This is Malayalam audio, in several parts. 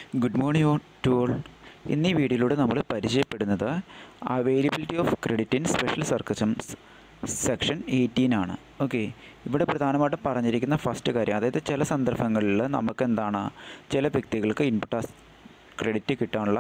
ഗുഡ് മോർണിംഗ് ടു ഓൾ ഇന്ന് ഈ വീഡിയോയിലൂടെ നമ്മൾ പരിചയപ്പെടുന്നത് availability of credit in special circumstances section eighteen ആണ് ഓക്കെ ഇവിടെ പ്രധാനമായിട്ടും പറഞ്ഞിരിക്കുന്ന ഫസ്റ്റ് കാര്യം അതായത് ചില സന്ദർഭങ്ങളിൽ നമുക്ക് എന്താണ് ചില വ്യക്തികൾക്ക് ഇൻപുട്ട് ക്രെഡിറ്റ് കിട്ടാനുള്ള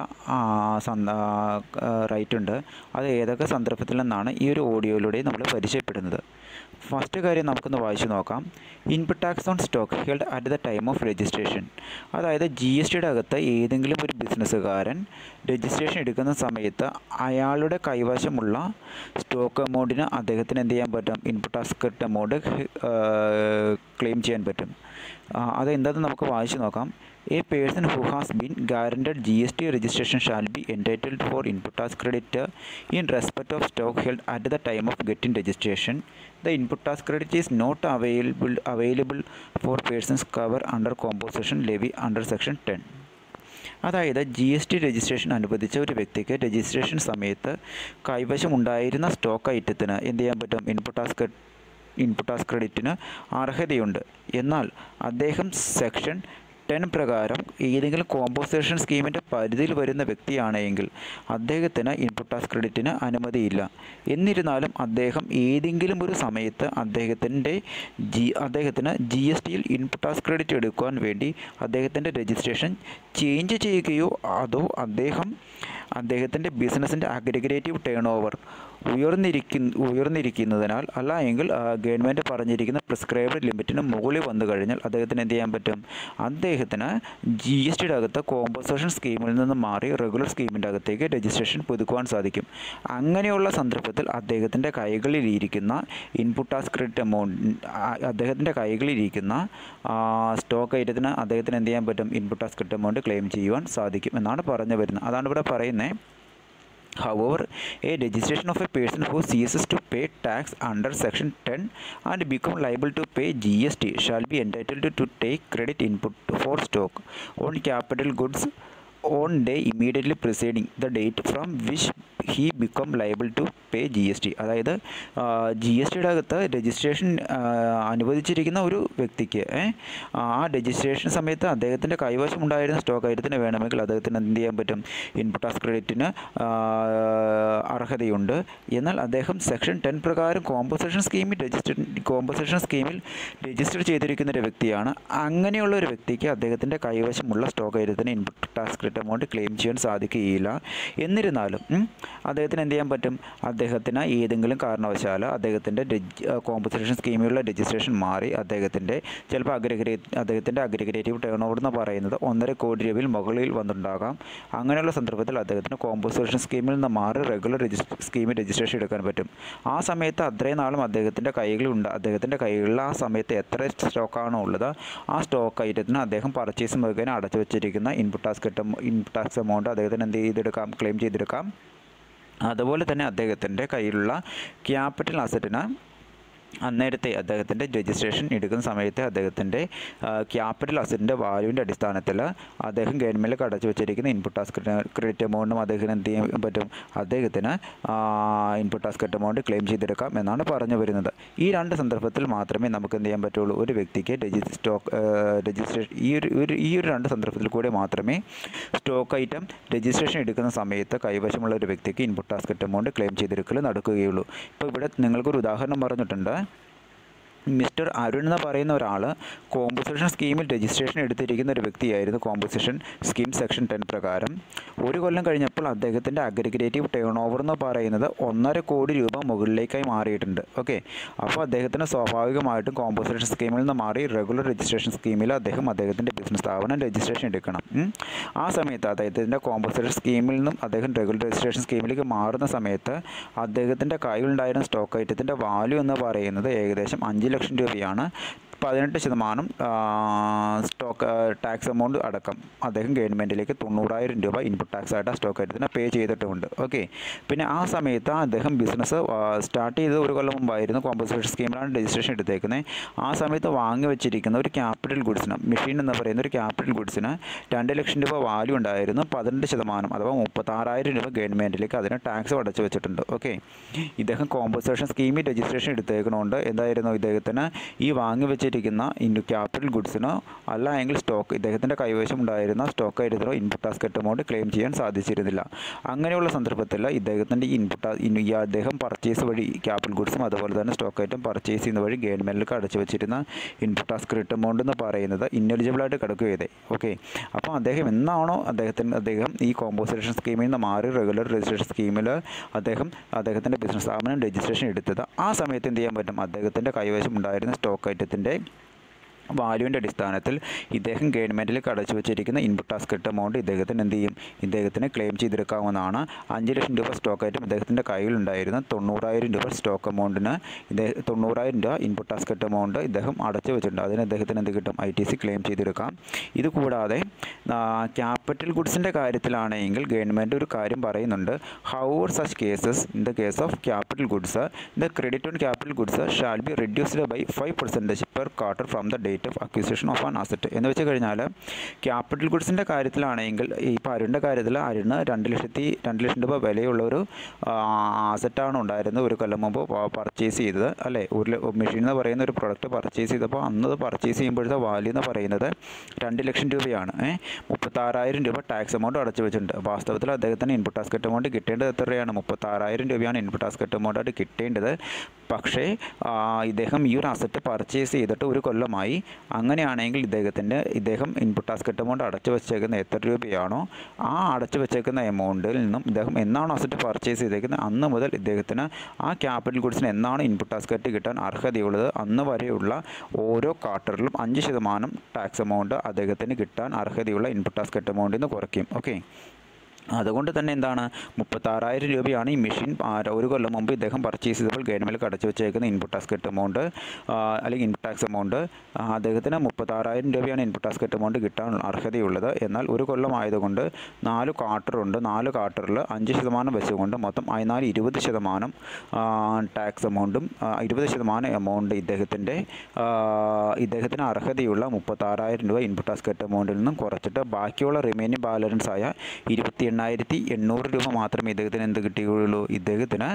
റൈറ്റ് ഉണ്ട് അത് ഏതൊക്കെ സന്ദർഭത്തിൽ നിന്നാണ് ഈ ഒരു ഓഡിയോയിലൂടെ നമ്മൾ പരിചയപ്പെടുന്നത് ഫസ്റ്റ് കാര്യം നമുക്കൊന്ന് വായിച്ചു നോക്കാം input tax on stock held at the time of registration അതായത് ജി എസ് ടിയുടെ അകത്ത് ഏതെങ്കിലും ഒരു ബിസിനസ്സുകാരൻ രജിസ്ട്രേഷൻ എടുക്കുന്ന സമയത്ത് അയാളുടെ കൈവശമുള്ള സ്റ്റോക്ക് എമൗണ്ടിന് അദ്ദേഹത്തിന് എന്ത് ചെയ്യാൻ പറ്റും ഇൻപുട്ട് ടാക്സ് എമൗണ്ട് ക്ലെയിം ചെയ്യാൻ പറ്റും അതെന്താണെന്ന് നമുക്ക് വായിച്ചു നോക്കാം a person who has been guaranteed G S T registration shall be entitled for input tax credit in respect of stock held at the time of getting registration the input tax credit is not available available for persons cover under composition levy under section ten അതായത് ജി എസ് ടി രജിസ്ട്രേഷൻ അനുവദിച്ച ഒരു വ്യക്തിക്ക് രജിസ്ട്രേഷൻ സമയത്ത് കൈവശം ഉണ്ടായിരുന്ന സ്റ്റോക്ക് ഐറ്റത്തിന് എന്ത് ചെയ്യാൻ പറ്റും ഇൻപുട്ട് ടാക്സ് ഇൻപുട്ട് ടാക്സ് ക്രെഡിറ്റിന് അർഹതയുണ്ട് എന്നാൽ അദ്ദേഹം സെക്ഷൻ ടെൻ പ്രകാരം ഏതെങ്കിലും കോമ്പോസേഷൻ സ്കീമിൻ്റെ പരിധിയിൽ വരുന്ന വ്യക്തിയാണെങ്കിൽ അദ്ദേഹത്തിന് ഇൻപുട്ട് ടാക്സ് ക്രെഡിറ്റിന് അനുമതിയില്ല എന്നിരുന്നാലും അദ്ദേഹം ഏതെങ്കിലും ഒരു സമയത്ത് അദ്ദേഹത്തിൻ്റെ ജി അദ്ദേഹത്തിന് ജി എസ് ടിയിൽ ഇൻപുട്ട് ടാക്സ് ക്രെഡിറ്റ് എടുക്കുവാൻ വേണ്ടി അദ്ദേഹത്തിൻ്റെ രജിസ്ട്രേഷൻ ചേഞ്ച് ചെയ്യുകയോ അതോ അദ്ദേഹം അദ്ദേഹത്തിൻ്റെ ബിസിനസ്സിൻ്റെ അഗ്രിഗേറ്റീവ് ടേൺ ഓവർ ഉയർന്നിരിക്കുന്ന ഉയർന്നിരിക്കുന്നതിനാൽ അല്ല എങ്കിൽ ഗവൺമെൻറ് പറഞ്ഞിരിക്കുന്ന പ്രിസ്ക്രൈബ്ഡ് ലിമിറ്റിന് മുകളിൽ വന്നു കഴിഞ്ഞാൽ അദ്ദേഹത്തിന് എന്ത് ചെയ്യാൻ പറ്റും അദ്ദേഹത്തിന് ജി എസ് ടിയുടെ അകത്ത് കോമ്പൻസേഷൻ സ്കീമിൽ നിന്ന് മാറി റെഗുലർ സ്കീമിൻ്റെ അകത്തേക്ക് രജിസ്ട്രേഷൻ പുതുക്കുവാൻ സാധിക്കും അങ്ങനെയുള്ള സന്ദർഭത്തിൽ അദ്ദേഹത്തിൻ്റെ കൈകളിലിരിക്കുന്ന ഇൻപുട്ട് ടാക്സ് ക്രെഡിറ്റ് എമൗണ്ട് അദ്ദേഹത്തിൻ്റെ കൈകളിലിരിക്കുന്ന സ്റ്റോക്ക് ഐറ്റത്തിന് അദ്ദേഹത്തിന് എന്ത് ചെയ്യാൻ പറ്റും input tax credit amount claim ചെയ്യുവാൻ സാധിക്കും എന്നാണ് പറഞ്ഞു വരുന്നത് അതാണ് ഇവിടെ പറയുന്നത് However, a registration of a person who ceases to pay tax under Section 10 and become liable to pay GST shall be entitled to take credit input for stock on capital goods on day immediately preceding the date from which he become liable to pay G S T അതായത് ജി എസ് ടിയുടെ അകത്ത് രജിസ്ട്രേഷൻ അനുവദിച്ചിരിക്കുന്ന ഒരു വ്യക്തിക്ക് ആ രജിസ്ട്രേഷൻ സമയത്ത് അദ്ദേഹത്തിൻ്റെ കൈവശം ഉണ്ടായിരുന്ന സ്റ്റോക്ക് ഐറ്റത്തിന് വേണമെങ്കിൽ അദ്ദേഹത്തിന് എന്ത് ചെയ്യാൻ പറ്റും ഇൻപുട്ട് ടാക്സ് ക്രെഡിറ്റിന് അർഹതയുണ്ട് എന്നാൽ അദ്ദേഹം സെക്ഷൻ ടെൻ പ്രകാരം കോമ്പൻസേഷൻ സ്കീമിൽ രജിസ്റ്റർ കോമ്പൻസേഷൻ സ്കീമിൽ രജിസ്റ്റർ ചെയ്തിരിക്കുന്ന ഒരു വ്യക്തിയാണ് അങ്ങനെയുള്ള ഒരു വ്യക്തിക്ക് അദ്ദേഹത്തിൻ്റെ കൈവശമുള്ള സ്റ്റോക്ക് ഐറ്റത്തിന് input tax credit amount claim ചെയ്യാൻ സാധിക്കുകയില്ല എന്നിരുന്നാലും അദ്ദേഹത്തിന് എന്ത് ചെയ്യാൻ പറ്റും അദ്ദേഹത്തിന് ഏതെങ്കിലും കാരണവശാൽ അദ്ദേഹത്തിൻ്റെ കോമ്പൻസേഷൻ സ്കീമിലുള്ള രജിസ്ട്രേഷൻ മാറി അദ്ദേഹത്തിൻ്റെ ചിലപ്പോൾ അഗ്രഗരേറ്റ് അദ്ദേഹത്തിൻ്റെ അഗ്രഗരേറ്റീവ് ടേൺ ഓവർ എന്ന് പറയുന്നത് ഒന്നര കോടി രൂപയിൽ മുകളിൽ വന്നിട്ടുണ്ടാകാം അങ്ങനെയുള്ള സന്ദർഭത്തിൽ അദ്ദേഹത്തിന് കോമ്പൻസേഷൻ സ്കീമിൽ നിന്ന് മാറി റെഗുലർ രജിസ്റ്റർ സ്കീമിൽ രജിസ്ട്രേഷൻ എടുക്കാൻ പറ്റും ആ സമയത്ത് അത്രയും നാളും അദ്ദേഹത്തിൻ്റെ കൈകളിലുണ്ട് അദ്ദേഹത്തിൻ്റെ കൈകളിൽ ആ സമയത്ത് എത്ര സ്റ്റോക്കാണോ ഉള്ളത് ആ സ്റ്റോക്ക് ഐറ്റത്തിന് അദ്ദേഹം പർച്ചേസ് മുഖേന അടച്ചു വെച്ചിരിക്കുന്ന ഇൻപുട്ട് ടാക്സ് കിട്ടും ഇൻപുട്ട് ടാക്സ് എമൗണ്ട് അദ്ദേഹത്തിന് എന്ത് ചെയ്തെടുക്കാം ക്ലെയിം ചെയ്തെടുക്കാം അതുപോലെ തന്നെ അദ്ദേഹത്തിൻ്റെ കയ്യിലുള്ള ക്യാപിറ്റൽ അസറ്റിന് അന്നേരത്തെ അദ്ദേഹത്തിൻ്റെ രജിസ്ട്രേഷൻ എടുക്കുന്ന സമയത്ത് അദ്ദേഹത്തിൻ്റെ ക്യാപിറ്റൽ അസറ്റിൻ്റെ വാല്യൂവിൻ്റെ അടിസ്ഥാനത്തിൽ അദ്ദേഹം ഗവൺമെൻറ്റിലേക്ക് അടച്ചു വെച്ചിരിക്കുന്ന ഇൻപുട്ട് ടാക്സ് ക്രെഡിറ്റ് എമൗണ്ടും അദ്ദേഹത്തിന് എന്ത് ചെയ്യാൻ പറ്റും അദ്ദേഹത്തിന് input tax credit amount claim ചെയ്തെടുക്കാം എന്നാണ് പറഞ്ഞു വരുന്നത് ഈ രണ്ട് സന്ദർഭത്തിൽ മാത്രമേ നമുക്ക് എന്ത് ചെയ്യാൻ പറ്റുള്ളൂ ഒരു വ്യക്തിക്ക് രജി സ്റ്റോക്ക് രജിസ്ട്രേഷൻ ഈ ഒരു ഒരു ഈ ഒരു രണ്ട് സന്ദർഭത്തിൽ കൂടെ മാത്രമേ സ്റ്റോക്ക് ഐറ്റം രജിസ്ട്രേഷൻ എടുക്കുന്ന സമയത്ത് കൈവശമുള്ള ഒരു വ്യക്തിക്ക് input tax credit amount claim ചെയ്തെടുക്കൽ നടക്കുകയുള്ളൂ ഇപ്പോൾ ഇവിടെ നിങ്ങൾക്കൊരു ഉദാഹരണം പറഞ്ഞിട്ടുണ്ട് മിസ്റ്റർ അരുൺ എന്ന് പറയുന്ന ഒരാൾ കോമ്പസിഷൻ സ്കീമിൽ രജിസ്ട്രേഷൻ എടുത്തിരിക്കുന്ന ഒരു വ്യക്തിയായിരുന്നു കോമ്പസിഷൻ സ്കീം സെക്ഷൻ ടെൻ പ്രകാരം ഒരു കൊല്ലം കഴിഞ്ഞപ്പോൾ അദ്ദേഹത്തിൻ്റെ അഗ്രിഗേറ്റീവ് ടേൺ ഓവർ എന്ന് പറയുന്നത് ഒന്നര കോടി രൂപ മുകളിലേക്കായി മാറിയിട്ടുണ്ട് ഓക്കെ അപ്പോൾ അദ്ദേഹത്തിന് സ്വാഭാവികമായിട്ടും കോമ്പസിഷൻ സ്കീമിൽ നിന്ന് മാറി റെഗുലർ രജിസ്ട്രേഷൻ സ്കീമിൽ അദ്ദേഹം അദ്ദേഹത്തിൻ്റെ ബിസിനസ് സ്ഥാപനം രജിസ്ട്രേഷൻ എടുക്കണം ആ സമയത്ത് അദ്ദേഹത്തിൻ്റെ കോമ്പസിഷൻ സ്കീമിൽ നിന്നും അദ്ദേഹം റെഗുലർ രജിസ്ട്രേഷൻ സ്കീമിലേക്ക് മാറുന്ന സമയത്ത് അദ്ദേഹത്തിൻ്റെ കയ്യിലുണ്ടായിരുന്ന സ്റ്റോക്ക് ഐറ്റത്തിൻ്റെ വാല്യൂ എന്ന് പറയുന്നത് ഏകദേശം അഞ്ച് ലക്ഷം രൂപയാണ് പതിനെട്ട് ശതമാനം സ്റ്റോക്ക് ടാക്സ് എമൗണ്ട് അടക്കം അദ്ദേഹം ഗവൺമെൻറ്റിലേക്ക് തൊണ്ണൂറായിരം രൂപ ഇൻപുട്ട് ടാക്സ് ആയിട്ട് ആ സ്റ്റോക്ക് ഐറ്റത്തിന് പേ ചെയ്തിട്ടുമുണ്ട് ഓക്കെ പിന്നെ ആ സമയത്ത് അദ്ദേഹം ബിസിനസ് സ്റ്റാർട്ട് ചെയ്തത് ഒരു കൊല്ലം മുമ്പായിരുന്നു കോമ്പൻസേഷൻ സ്കീമിലാണ് രജിസ്ട്രേഷൻ എടുത്തേക്കുന്നത് ആ സമയത്ത് വാങ്ങി വെച്ചിരിക്കുന്ന ഒരു ക്യാപിറ്റൽ ഗുഡ്സിന് മെഷീൻ എന്ന് പറയുന്ന ഒരു ക്യാപിറ്റൽ ഗുഡ്സിന് രണ്ട് ലക്ഷം രൂപ വാല്യൂ ഉണ്ടായിരുന്നു പതിനെട്ട് ശതമാനം അഥവാ മുപ്പത്താറായിരം രൂപ ഗവൺമെൻറ്റിലേക്ക് അതിന് ടാക്സ് അടച്ചു വെച്ചിട്ടുണ്ട് ഓക്കെ ഇദ്ദേഹം കോമ്പൻസേഷൻ സ്കീമിൽ രജിസ്ട്രേഷൻ എടുത്തേക്കണോണ്ട് എന്തായിരുന്നു ഇദ്ദേഹത്തിന് ഈ വാങ്ങി വെച്ചിരിക്കുന്ന ഇൻ ക്യാപിറ്റൽ ഗുഡ്സിനോ അല്ല എങ്കിൽ സ്റ്റോക്ക് സ്റ്റോക്ക് ഇദ്ദേഹത്തിൻ്റെ കൈവശം ഉണ്ടായിരുന്ന സ്റ്റോക്ക് ആയിരുന്നോ ഇൻപുട്ട് ടാസ്കറ്റ് എമൗണ്ട് ക്ലെയിം ചെയ്യാൻ സാധിച്ചിരുന്നില്ല അങ്ങനെയുള്ള സന്ദർഭത്തിൽ ഇദ്ദേഹത്തിൻ്റെ ഈ ഇൻപുട്ട് ഈ അദ്ദേഹം പർച്ചേസ് വഴി ക്യാപിറ്റൽ ഗുഡ്സും അതുപോലെ തന്നെ സ്റ്റോക്ക് ഐറ്റം പർച്ചേസ് ചെയ്യുന്ന വഴി ഗവൺമെൻറ്റിലേക്ക് അടച്ചു വെച്ചിരുന്ന ഇൻപുട്ട് ടാസ്ക് റിട്ടേൺ എമൗണ്ട് എന്ന് പറയുന്നത് ഇന്നലിജിബിളായിട്ട് കിടക്കുക ചെയ്തേ ഓക്കെ അപ്പോൾ അദ്ദേഹം എന്നാണോ അദ്ദേഹത്തിന് അദ്ദേഹം ഈ കോമ്പോസിഷൻ സ്കീമിൽ നിന്ന് മാറി റെഗുലർ രജിസ്ട്രേഷൻ സ്കീമിൽ അദ്ദേഹം അദ്ദേഹത്തിൻ്റെ ബിസിനസ് സ്ഥാപനം രജിസ്ട്രേഷൻ എടുത്തത് ആ സമയത്ത് എന്ത് ചെയ്യാൻ പറ്റും അദ്ദേഹത്തിൻ്റെ കൈവശം ഉണ്ടായിരുന്ന സ്റ്റോക്ക് ഐറ്റത്തിൻ്റെ വാല്യൂവിൻ്റെ അടിസ്ഥാനത്തിൽ ഇദ്ദേഹം ഗവൺമെൻറ്റിലേക്ക് അടച്ചു വെച്ചിരിക്കുന്ന ഇൻപുട്ട് ടാസ്കറ്റ് എമൗണ്ട് ഇദ്ദേഹത്തിന് എന്ത് ചെയ്യും ഇദ്ദേഹത്തിന് ക്ലെയിം ചെയ്തെടുക്കാവുന്നതാണ് അഞ്ച് ലക്ഷം രൂപ സ്റ്റോക്ക് ഐറ്റം ഇദ്ദേഹത്തിൻ്റെ കയ്യിലുണ്ടായിരുന്ന തൊണ്ണൂറായിരം രൂപ സ്റ്റോക്ക് എമൗണ്ടിന് ഇദ്ദേഹം തൊണ്ണൂറായിരം രൂപ ഇൻപുട്ട് ടാസ്കറ്റ് എമൗണ്ട് ഇദ്ദേഹം അടച്ചു വെച്ചിട്ടുണ്ട് അതിന് ഇദ്ദേഹത്തിന് എന്ത് കിട്ടും ഐ ടി സി ക്ലെയിം ചെയ്തെടുക്കാം ഇത് കൂടാതെ ക്യാപിറ്റൽ ഗുഡ്സിൻ്റെ കാര്യത്തിലാണെങ്കിൽ ഗവൺമെൻറ് ഒരു കാര്യം പറയുന്നുണ്ട് however such cases in the case of capital goods the credit on capital goods shall be reduced by five percentage per quarter from the date of acquisition of an asset എന്ന് വെച്ച് കഴിഞ്ഞാൽ ക്യാപിറ്റൽ ഗുഡ്സിൻ്റെ കാര്യത്തിലാണെങ്കിൽ ഇപ്പോൾ അരുണിൻ്റെ കാര്യത്തിൽ അരുണ് രണ്ട് ലക്ഷത്തി രണ്ട് ലക്ഷം രൂപ വിലയുള്ള ഒരു ആസറ്റാണ് ഉണ്ടായിരുന്നത് ഒരു കൊല്ലം മുമ്പ് പർച്ചേസ് ചെയ്തത് അല്ലേ ഒരു മെഷീൻ എന്ന് പറയുന്ന ഒരു പ്രൊഡക്റ്റ് പർച്ചേസ് ചെയ്തപ്പോൾ അന്നത് പർച്ചേസ് ചെയ്യുമ്പോഴത്തെ വാല്യൂ എന്ന് പറയുന്നത് രണ്ട് ലക്ഷം രൂപയാണ് ഏഹ് മുപ്പത്താറായിരം രൂപ ടാക്സ് എമൗണ്ട് അടച്ചു വെച്ചിട്ടുണ്ട് വാസ്തവത്തിൽ അദ്ദേഹത്തിന് ഇൻപുട്ട് ടാസ്കറ്റ് എമൗണ്ട് കിട്ടേണ്ടത് എത്ര രൂപയാണ് മുപ്പത്താറായിരം രൂപയാണ് ഇൻപുട്ട് ടാസ്കറ്റ് എമൗണ്ട് ആയിട്ട് കിട്ടേണ്ടത് പക്ഷേ ഇദ്ദേഹം ഈ ഒരു അസറ്റ് പർച്ചേസ് ചെയ്തിട്ട് ഒരു കൊല്ലമായി അങ്ങനെയാണെങ്കിൽ ഇദ്ദേഹത്തിൻ്റെ ഇദ്ദേഹം ഇൻപുട്ട് ടാസ്കറ്റ് എമൗണ്ട് അടച്ചു വെച്ചേക്കുന്ന എത്ര രൂപയാണോ ആ അടച്ചു വെച്ചേക്കുന്ന എമൗണ്ടിൽ നിന്നും ഇദ്ദേഹം എന്നാണോ അസറ്റ് പർച്ചേസ് ചെയ്തേക്കുന്നത് അന്ന് മുതൽ ഇദ്ദേഹത്തിന് ആ ക്യാപിറ്റൽ ഗുഡ്സിന് എന്നാണ് ഇൻപുട്ട് ടാസ്കറ്റ് കിട്ടാൻ അർഹതയുള്ളത് അന്ന് വരെയുള്ള ഓരോ ക്വാർട്ടറിലും അഞ്ച് ശതമാനം ടാക്സ് എമൗണ്ട് അദ്ദേഹത്തിന് കിട്ടാൻ അർഹതയുള്ള ഇൻപുട്ട് ടാസ്കറ്റ് എമൗണ്ടിൽ നിന്ന് കുറയ്ക്കും ഓക്കെ അതുകൊണ്ട് തന്നെ എന്താണ് മുപ്പത്താറായിരം രൂപയാണ് ഈ മെഷീൻ ഒരു കൊല്ലം മുമ്പ് ഇദ്ദേഹം പർച്ചേസ് ചെയ്തപ്പോൾ ഗവൺമെൻറ് അടച്ചു വെച്ചേക്കുന്ന ഇൻപുട്ട് ടാസ്കറ്റ് എമൗണ്ട് അല്ലെങ്കിൽ ഇൻപുട്ട് ടാക്സ് എമൗണ്ട് അദ്ദേഹത്തിന് മുപ്പത്താറായിരം രൂപയാണ് ഇൻപുട്ട് ടാസ്കറ്റ് എമൗണ്ട് കിട്ടാൻ അർഹതയുള്ളത് എന്നാൽ ഒരു കൊല്ലം ആയതുകൊണ്ട് നാല് കാർട്ടറുണ്ട് നാല് കാർട്ടറിൽ അഞ്ച് ശതമാനം വെച്ചുകൊണ്ട് മൊത്തം അതിനാല് ഇരുപത് ശതമാനം ടാക്സ് എമൗണ്ടും ഇരുപത് ശതമാനം എമൗണ്ട് ഇദ്ദേഹത്തിൻ്റെ ഇദ്ദേഹത്തിന് അർഹതയുള്ള മുപ്പത്താറായിരം രൂപ ഇൻപുട്ട് ടാസ്കറ്റ് എമൗണ്ടിൽ നിന്നും കുറച്ചിട്ട് ബാക്കിയുള്ള റിമൈനിങ് ബാലൻസ് ആയ ഇരുപത്തി എണ്ണായിരത്തി എണ്ണൂറ് രൂപ മാത്രമേ ഇദ്ദേഹത്തിന് എന്ത് കിട്ടുകയുള്ളൂ ഇദ്ദേഹത്തിന്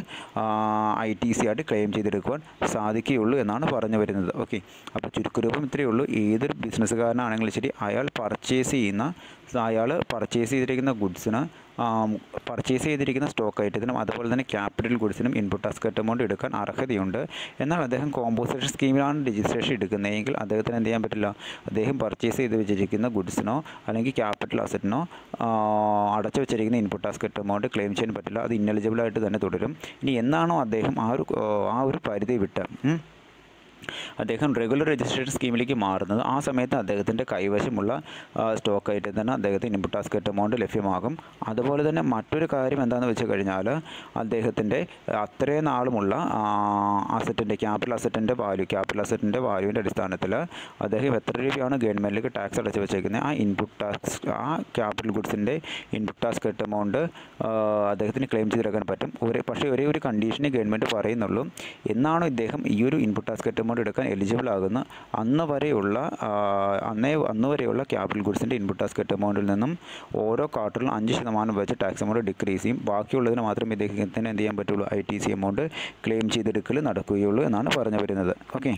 ഐ ടി സി ആയിട്ട് ക്ലെയിം ചെയ്തെടുക്കുവാൻ സാധിക്കുകയുള്ളൂ എന്നാണ് പറഞ്ഞു വരുന്നത് ഓക്കെ അപ്പോൾ ചുരുക്കരൂപം ഇത്രയേ ഉള്ളൂ ഏതൊരു ബിസിനസ്സുകാരനാണെങ്കിലും ശരി അയാൾ പർച്ചേസ് ചെയ്യുന്ന അയാൾ പർച്ചേസ് ചെയ്തിരിക്കുന്ന ഗുഡ്സിന് പർച്ചേസ് ചെയ്തിരിക്കുന്ന സ്റ്റോക്ക് ഐറ്റത്തിനും അതുപോലെ തന്നെ ക്യാപിറ്റൽ ഗുഡ്സിനും ഇൻപുട്ട് ടാസ്കറ്റ് എമൗണ്ട് എടുക്കാൻ അർഹതയുണ്ട് എന്നാൽ അദ്ദേഹം കോമ്പോസിഷൻ സ്കീമിലാണ് രജിസ്ട്രേഷൻ എടുക്കുന്നതെങ്കിൽ അദ്ദേഹത്തിന് എന്ത് ചെയ്യാൻ പറ്റില്ല അദ്ദേഹം പർച്ചേസ് ചെയ്ത് വെച്ചിരിക്കുന്ന ഗുഡ്സിനോ അല്ലെങ്കിൽ ക്യാപിറ്റൽ അസറ്റിനോ അടച്ചു വെച്ചിരിക്കുന്ന ഇൻപുട്ട് ടാസ്കറ്റ് എമൗണ്ട് ക്ലെയിം ചെയ്യാൻ പറ്റില്ല അത് ഇന്നലിജിബിളായിട്ട് തന്നെ തുടരും ഇനി എന്നാണോ അദ്ദേഹം ആ ഒരു ആ ഒരു പരിധി വിട്ട് അദ്ദേഹം റെഗുലർ രജിസ്ട്രേഷൻ സ്കീമിലേക്ക് മാറുന്നത് ആ സമയത്ത് അദ്ദേഹത്തിൻ്റെ കൈവശമുള്ള സ്റ്റോക്ക് ആയിട്ട് തന്നെ അദ്ദേഹത്തിന് ഇൻപുട്ട് ടാസ്കറ്റ് എമൗണ്ട് ലഭ്യമാകും അതുപോലെ തന്നെ മറ്റൊരു കാര്യം എന്താണെന്ന് വെച്ച് കഴിഞ്ഞാൽ അദ്ദേഹത്തിൻ്റെ അത്രയും നാളുമുള്ള അസറ്റിൻ്റെ ക്യാപിറ്റൽ അസറ്റിൻ്റെ വാല്യൂ ക്യാപിറ്റൽ അസറ്റിൻ്റെ വാല്യൂവിൻ്റെ അടിസ്ഥാനത്തിൽ അദ്ദേഹം എത്ര രൂപയാണ് ഗവൺമെൻറ്റിലേക്ക് ടാക്സ് അടച്ചു വെച്ചേക്കുന്നത് ആ ഇൻപുട്ട് ടാക്സ് ആ ക്യാപിറ്റൽ ഗുഡ്സിൻ്റെ ഇൻപുട്ട് ടാസ്കറ്റ് എമൗണ്ട് അദ്ദേഹത്തിന് ക്ലെയിം ചെയ്തെടുക്കാൻ പറ്റും ഒരു പക്ഷേ ഒരേ ഒരു കണ്ടീഷനെ ഗവൺമെൻറ് പറയുന്നുള്ളൂ എന്നാണോ ഇദ്ദേഹം ഈ ഒരു ഇൻപുട്ട് ടാസ്കറ്റ് എമൗണ്ട് എടുക്കാൻ എലിജിബിൾ ആകുന്ന അന്ന് വരെയുള്ള അന്നേ അന്ന് വരെയുള്ള ക്യാപിറ്റൽ ഗുഡ്സിൻ്റെ ഇൻപുട്ട് ടാസ്കറ്റ് എമൗണ്ടിൽ നിന്നും ഓരോ ക്വാർട്ടറിലും അഞ്ച് ശതമാനം വെച്ച് ടാക്സ് എമൗണ്ട് ഡിക്രീസ് ചെയ്യും ബാക്കിയുള്ളതിന് മാത്രമേ ഇദ്ദേഹത്തിന് എന്ത് ചെയ്യാൻ പറ്റുള്ളൂ I T C amount claim ചെയ്തെടുക്കൽ നടക്കുകയുള്ളൂ എന്നാണ് പറഞ്ഞു വരുന്നത് ഓക്കെ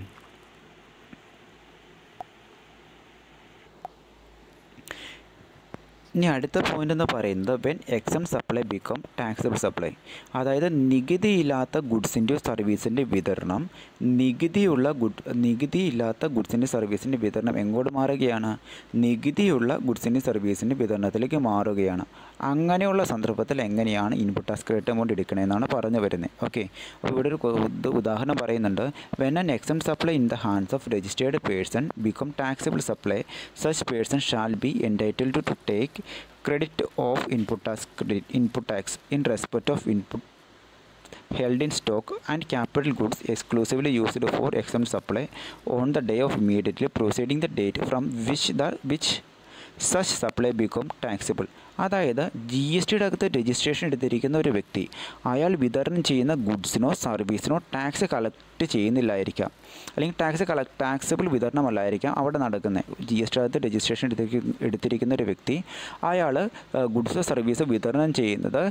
ഇനി അടുത്ത പോയിന്റ് എന്ന് പറയുന്നത് when exempt supply become taxable supply അതായത് നികുതിയില്ലാത്ത ഗുഡ്സിൻ്റെ സർവീസിൻ്റെ വിതരണം നികുതിയുള്ള ഗുഡ് നികുതിയില്ലാത്ത ഗുഡ്സിൻ്റെ സർവീസിൻ്റെ വിതരണം എങ്ങോട്ട് മാറുകയാണ് നികുതിയുള്ള ഗുഡ്സിൻ്റെ സർവീസിൻ്റെ വിതരണത്തിലേക്ക് മാറുകയാണ് അങ്ങനെയുള്ള സന്ദർഭത്തിൽ എങ്ങനെയാണ് ഇൻപുട്ട് ടാസ്ക് എമൗണ്ട് എടുക്കണമെന്നാണ് പറഞ്ഞു വരുന്നത് ഓക്കെ അപ്പോൾ ഇവിടെ ഒരു ഉദാഹരണം പറയുന്നുണ്ട് when an exempt supply in the hands of registered person become taxable supply such person shall be entitle to to take credit of input tax credit input tax in respect of input held in stock and capital goods exclusively used for exempt supply on the day of immediately preceding the date from which the which such supply become taxable അതായത് ജി എസ് ടിയുടെ അകത്ത് രജിസ്ട്രേഷൻ എടുത്തിരിക്കുന്ന ഒരു വ്യക്തി അയാൾ വിതരണം ചെയ്യുന്ന ഗുഡ്സിനോ സർവീസിനോ ടാക്സ് കളക്ട് ചെയ്യുന്നില്ലായിരിക്കാം അല്ലെങ്കിൽ ടാക്സ് കളക്ട് ടാക്സബിൾ വിതരണമല്ലായിരിക്കാം അവിടെ നടക്കുന്നത് ജി എസ് ടി അകത്ത് രജിസ്ട്രേഷൻ എടുത്തിരിക്കുന്ന എടുത്തിരിക്കുന്ന ഒരു വ്യക്തി അയാൾ ഗുഡ്സ് സർവീസ് വിതരണം ചെയ്യുന്നത്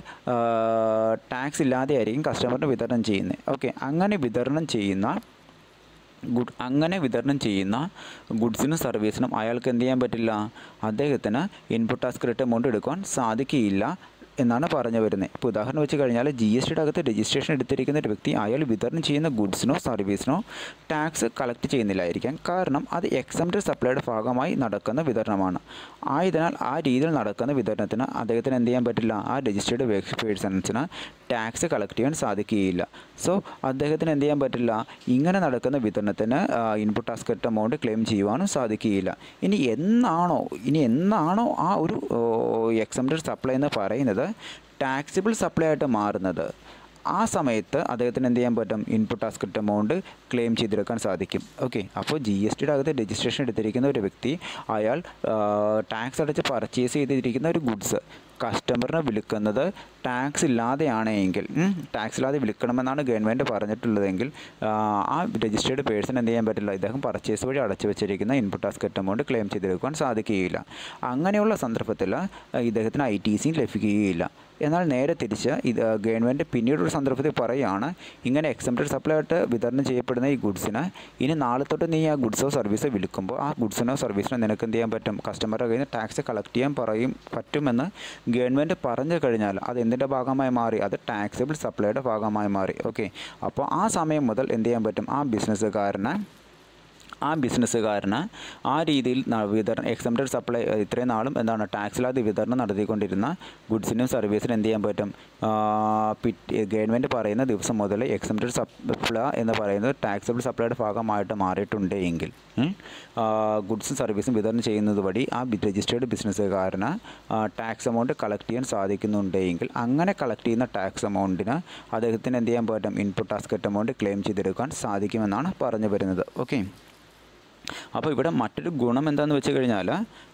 ടാക്സ് ഇല്ലാതെ ആയിരിക്കും കസ്റ്റമറിന് വിതരണം ചെയ്യുന്നത് ഓക്കെ അങ്ങനെ വിതരണം ചെയ്യുന്ന ഗുഡ് അങ്ങനെ വിതരണം ചെയ്യുന്ന ഗുഡ്സിനും സർവീസിനും അയാൾക്ക് എന്ത് ചെയ്യാൻ പറ്റില്ല അദ്ദേഹത്തിന് ഇൻപുട്ട് ടാസ്ക് റിട്ടേൺ എമൗണ്ട് എടുക്കാൻ സാധിക്കുകയില്ല എന്നാണ് പറഞ്ഞു വരുന്നത് ഇപ്പോൾ ഉദാഹരണം വെച്ച് കഴിഞ്ഞാൽ ജി എസ് ടിയുടെ അകത്ത് രജിസ്ട്രേഷൻ എടുത്തിരിക്കുന്ന ഒരു വ്യക്തി അയാൾ വിതരണം ചെയ്യുന്ന ഗുഡ്സിനോ സർവീസിനോ ടാക്സ് കളക്ട് ചെയ്യുന്നില്ലായിരിക്കാം കാരണം അത് എക്സംപ്റ്റഡ് സപ്ലൈയുടെ ഭാഗമായി നടക്കുന്ന വിതരണമാണ് ആയതിനാൽ ആ രീതിയിൽ നടക്കുന്ന വിതരണത്തിന് അദ്ദേഹത്തിന് എന്ത് ചെയ്യാൻ പറ്റില്ല ആ രജിസ്റ്റേർഡ് പേഴ്സൺസിന് ടാക്സ് കളക്ട് ചെയ്യാൻ സാധിക്കുകയില്ല സോ അദ്ദേഹത്തിന് എന്ത് ചെയ്യാൻ പറ്റില്ല ഇങ്ങനെ നടക്കുന്ന വിതരണത്തിന് ഇൻപുട്ട് ടാസ്ക് എമൗണ്ട് ക്ലെയിം ചെയ്യുവാനും സാധിക്കുകയില്ല ഇനി എന്നാണോ ഇനി എന്നാണോ ആ ഒരു എക്സംപ്റ്റഡ് സപ്ലൈ എന്ന് പറയുന്നത് ടാക്സിബിൾ സപ്ലൈ ആയിട്ട് മാറുന്നത് ആ സമയത്ത് അദ്ദേഹത്തിന് എന്ത് ചെയ്യാൻ പറ്റും ഇൻപുട്ട് ടാസ്ക് എമൗണ്ട് ക്ലെയിം ചെയ്തെടുക്കാൻ സാധിക്കും ഓക്കെ അപ്പോൾ ജി എസ് ടിയുടെ അകത്ത് രജിസ്ട്രേഷൻ എടുത്തിരിക്കുന്ന ഒരു വ്യക്തി അയാൾ ടാക്സ് അടച്ച് പർച്ചേസ് ചെയ്തിരിക്കുന്ന ഒരു ഗുഡ്സ് കസ്റ്റമറിനെ വിളിക്കുന്നത് ടാക്സ് ഇല്ലാതെയാണെങ്കിൽ ടാക്സ് ഇല്ലാതെ വിളിക്കണമെന്നാണ് ഗവൺമെൻറ് പറഞ്ഞിട്ടുള്ളതെങ്കിൽ ആ രജിസ്റ്റേർഡ് പേഴ്സൺ എന്ത് ചെയ്യാൻ പറ്റില്ല ഇദ്ദേഹം പർച്ചേസ് വഴി അടച്ചു വെച്ചിരിക്കുന്ന ഇൻപുട്ട് ടാസ്ക് എമൗണ്ട് ക്ലെയിം ചെയ്തെടുക്കാൻ സാധിക്കുകയില്ല അങ്ങനെയുള്ള സന്ദർഭത്തിൽ ഇദ്ദേഹത്തിന് ഐ ടി സിയും ലഭിക്കുകയില്ല എന്നാൽ നേരെ തിരിച്ച് ഇത് ഗവൺമെൻറ് പിന്നീടൊരു സന്ദർഭത്തിൽ പറയുകയാണ് ഇങ്ങനെ എക്സംപ്റ്റഡ് സപ്ലൈ ആയിട്ട് വിതരണം ചെയ്യപ്പെടുന്ന ഈ ഗുഡ്സിന് ഇനി നാളെ തൊട്ട് നീ ആ ഗുഡ്സോ സർവീസോ വിൽക്കുമ്പോൾ ആ ഗുഡ്സിനോ സർവീസിനോ നിനക്ക് എന്ത് ചെയ്യാൻ പറ്റും കസ്റ്റമറുടെ കയ്യിൽ നിന്ന് ടാക്സ് കളക്ട് ചെയ്യാൻ പറയും പറ്റുമെന്ന് ഗവൺമെൻറ് പറഞ്ഞു കഴിഞ്ഞാൽ അത് എന്തിൻ്റെ ഭാഗമായി മാറി അത് ടാക്സബിൾ സപ്ലൈയുടെ ഭാഗമായി മാറി ഓക്കെ അപ്പോൾ ആ സമയം മുതൽ എന്ത് ചെയ്യാൻ പറ്റും ആ ബിസിനസ്സുകാരന് ആ ബിസിനസ്സുകാരന് ആ രീതിയിൽ വിതരണം എക്സംപ്റ്റഡ് സപ്ലൈ ഇത്രയും നാളും എന്താണ് ടാക്സിലാതെ വിതരണം നടത്തിക്കൊണ്ടിരുന്ന ഗുഡ്സിനും സർവീസിനും എന്ത് ചെയ്യാൻ പറ്റും പിറ്റ് ഗവൺമെൻറ് പറയുന്ന ദിവസം മുതൽ എക്സംപ്റ്റഡ് സപ്ലൈ എന്ന് പറയുന്നത് ടാക്സബിൾ സപ്ലൈയുടെ ഭാഗമായിട്ട് മാറിയിട്ടുണ്ട് എങ്കിൽ ഗുഡ്സും സർവീസും വിതരണം ചെയ്യുന്നത് വഴി ആ രജിസ്റ്റേർഡ് ബിസിനസ്സുകാരന് ടാക്സ് എമൗണ്ട് കളക്ട് ചെയ്യാൻ സാധിക്കുന്നുണ്ടെങ്കിൽ അങ്ങനെ കളക്ട് ചെയ്യുന്ന ടാക്സ് എമൗണ്ടിന് അദ്ദേഹത്തിന് എന്ത് ചെയ്യാൻ പറ്റും ഇൻപുട്ട് ടാസ്ക് എമൗണ്ട് ക്ലെയിം ചെയ്തെടുക്കാൻ സാധിക്കുമെന്നാണ് പറഞ്ഞു വരുന്നത് ഓക്കെ അപ്പോൾ ഇവിടെ മറ്റൊരു ഗുണം എന്താണെന്ന് വെച്ച് കഴിഞ്ഞാൽ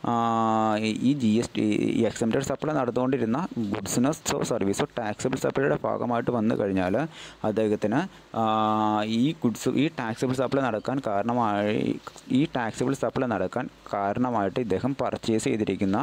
ഈ ജി എസ് ടി ഈ എക്സംപ്റ്റഡ് സപ്ലൈ നടന്നുകൊണ്ടിരുന്ന ഗുഡ്സിനോ സർവീസോ ടാക്സബിൾ സപ്ലൈയുടെ ഭാഗമായിട്ട് വന്നു കഴിഞ്ഞാൽ അദ്ദേഹത്തിന് ഈ ഗുഡ്സ് ഈ ടാക്സബിൾ സപ്ലൈ നടക്കാൻ കാരണമായി ഈ ടാക്സബിൾ സപ്ലൈ നടക്കാൻ കാരണമായിട്ട് ഇദ്ദേഹം പർച്ചേസ് ചെയ്തിരിക്കുന്ന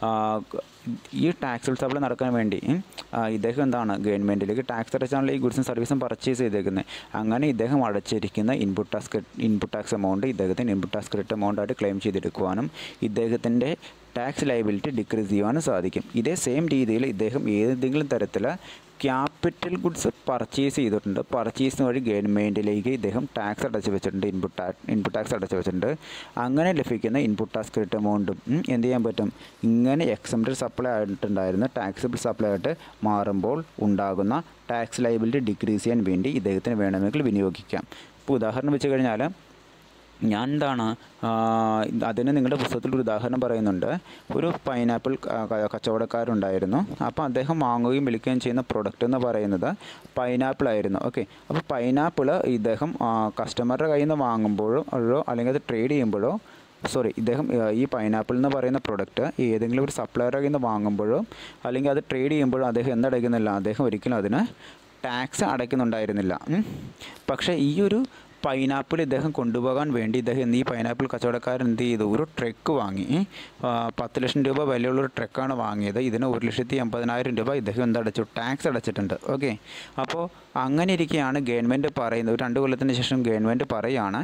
ഈ ടാക്സ് സപ്ലൈ നടക്കാൻ വേണ്ടി ഇദ്ദേഹം എന്താണ് ഗവൺമെൻറ്റിലേക്ക് ടാക്സ് അടച്ചാണല്ലോ ഈ ഗുഡ്സും സർവീസും പർച്ചേസ് ചെയ്തേക്കുന്നത് അങ്ങനെ ഇദ്ദേഹം അടച്ചിരിക്കുന്ന input tax input tax amount ഇദ്ദേഹത്തിന് ഇൻപുട്ട് ടാക്സ് ക്രെഡിറ്റ് എമൗണ്ട് ആയിട്ട് ക്ലെയിം ചെയ്തെടുക്കുവാനും ഇദ്ദേഹത്തിൻ്റെ ടാക്സ് ലയബിലിറ്റി ഡിക്രീസ് ചെയ്യുവാനും സാധിക്കും ഇതേ സെയിം രീതിയിൽ ഇദ്ദേഹം ഏതെങ്കിലും തരത്തിൽ ക്യാപിറ്റൽ ഗുഡ്സ് പർച്ചേസ് ചെയ്തിട്ടുണ്ട് പർച്ചേസ് വഴി ഗവൺമെൻറ്റിലേക്ക് ഇദ്ദേഹം ടാക്സ് അടച്ചു വെച്ചിട്ടുണ്ട് ഇൻപുട്ട് ഇൻപുട്ട് ടാക്സ് അടച്ചു വെച്ചിട്ടുണ്ട് അങ്ങനെ ലഭിക്കുന്ന ഇൻപുട്ട് ടാക്സ് ക്രെഡിറ്റ് എമൗണ്ടും എന്ത് ചെയ്യാൻ പറ്റും ഇങ്ങനെ എക്സംപ്റ്റഡ് സപ്ലൈ ആയിട്ടുണ്ടായിരുന്ന ടാക്സബിൾ സപ്ലൈ ആയിട്ട് മാറുമ്പോൾ ഉണ്ടാകുന്ന ടാക്സ് ലൈബിലിറ്റി ഡിക്രീസ് ചെയ്യാൻ വേണ്ടി ഇദ്ദേഹത്തിന് വേണമെങ്കിൽ വിനിയോഗിക്കാം ഇപ്പോൾ ഉദാഹരണം വെച്ച് കഴിഞ്ഞാൽ ഞാൻ എന്താണ് അതിന് നിങ്ങളുടെ പുസ്തകത്തിൽ ഒരു ഉദാഹരണം പറയുന്നുണ്ട് ഒരു പൈനാപ്പിൾ കച്ചവടക്കാരുണ്ടായിരുന്നു അപ്പോൾ അദ്ദേഹം വാങ്ങുകയും വിൽക്കുകയും ചെയ്യുന്ന പ്രൊഡക്റ്റ് എന്ന് പറയുന്നത് പൈനാപ്പിൾ ആയിരുന്നു ഓക്കെ അപ്പോൾ പൈനാപ്പിൾ ഇദ്ദേഹം കസ്റ്റമറുടെ കയ്യിൽ നിന്ന് വാങ്ങുമ്പോഴോ അല്ലെങ്കിൽ അത് ട്രേഡ് ചെയ്യുമ്പോഴോ സോറി ഇദ്ദേഹം ഈ പൈനാപ്പിൾ എന്ന് പറയുന്ന പ്രൊഡക്റ്റ് ഏതെങ്കിലും ഒരു സപ്ലയറുടെ കയ്യിൽ നിന്ന് വാങ്ങുമ്പോഴോ അല്ലെങ്കിൽ അത് ട്രേഡ് ചെയ്യുമ്പോഴോ അദ്ദേഹം എന്തടയ്ക്കുന്നില്ല അദ്ദേഹം ഒരിക്കലും അതിന് ടാക്സ് അടയ്ക്കുന്നുണ്ടായിരുന്നില്ല പക്ഷേ ഈ ഒരു പൈനാപ്പിൾ ഇദ്ദേഹം കൊണ്ടുപോകാൻ വേണ്ടി ഇദ്ദേഹം ഈ പൈനാപ്പിൾ കച്ചവടക്കാരൻ എന്ത് ചെയ്തു ഒരു ട്രക്ക് വാങ്ങി പത്ത് ലക്ഷം രൂപ വിലയുള്ളൊരു ട്രക്കാണ് വാങ്ങിയത് ഇതിന് ഒരു ലക്ഷത്തി എൺപതിനായിരം രൂപ ഇദ്ദേഹം എന്തടച്ചു ടാക്സ് അടച്ചിട്ടുണ്ട് ഓക്കെ അപ്പോൾ അങ്ങനെ ഇരിക്കുകയാണ് ഗവൺമെൻറ് പറയുന്നത് ഒരു രണ്ട് കൊല്ലത്തിന് ശേഷം ഗവൺമെൻറ് പറയുകയാണ്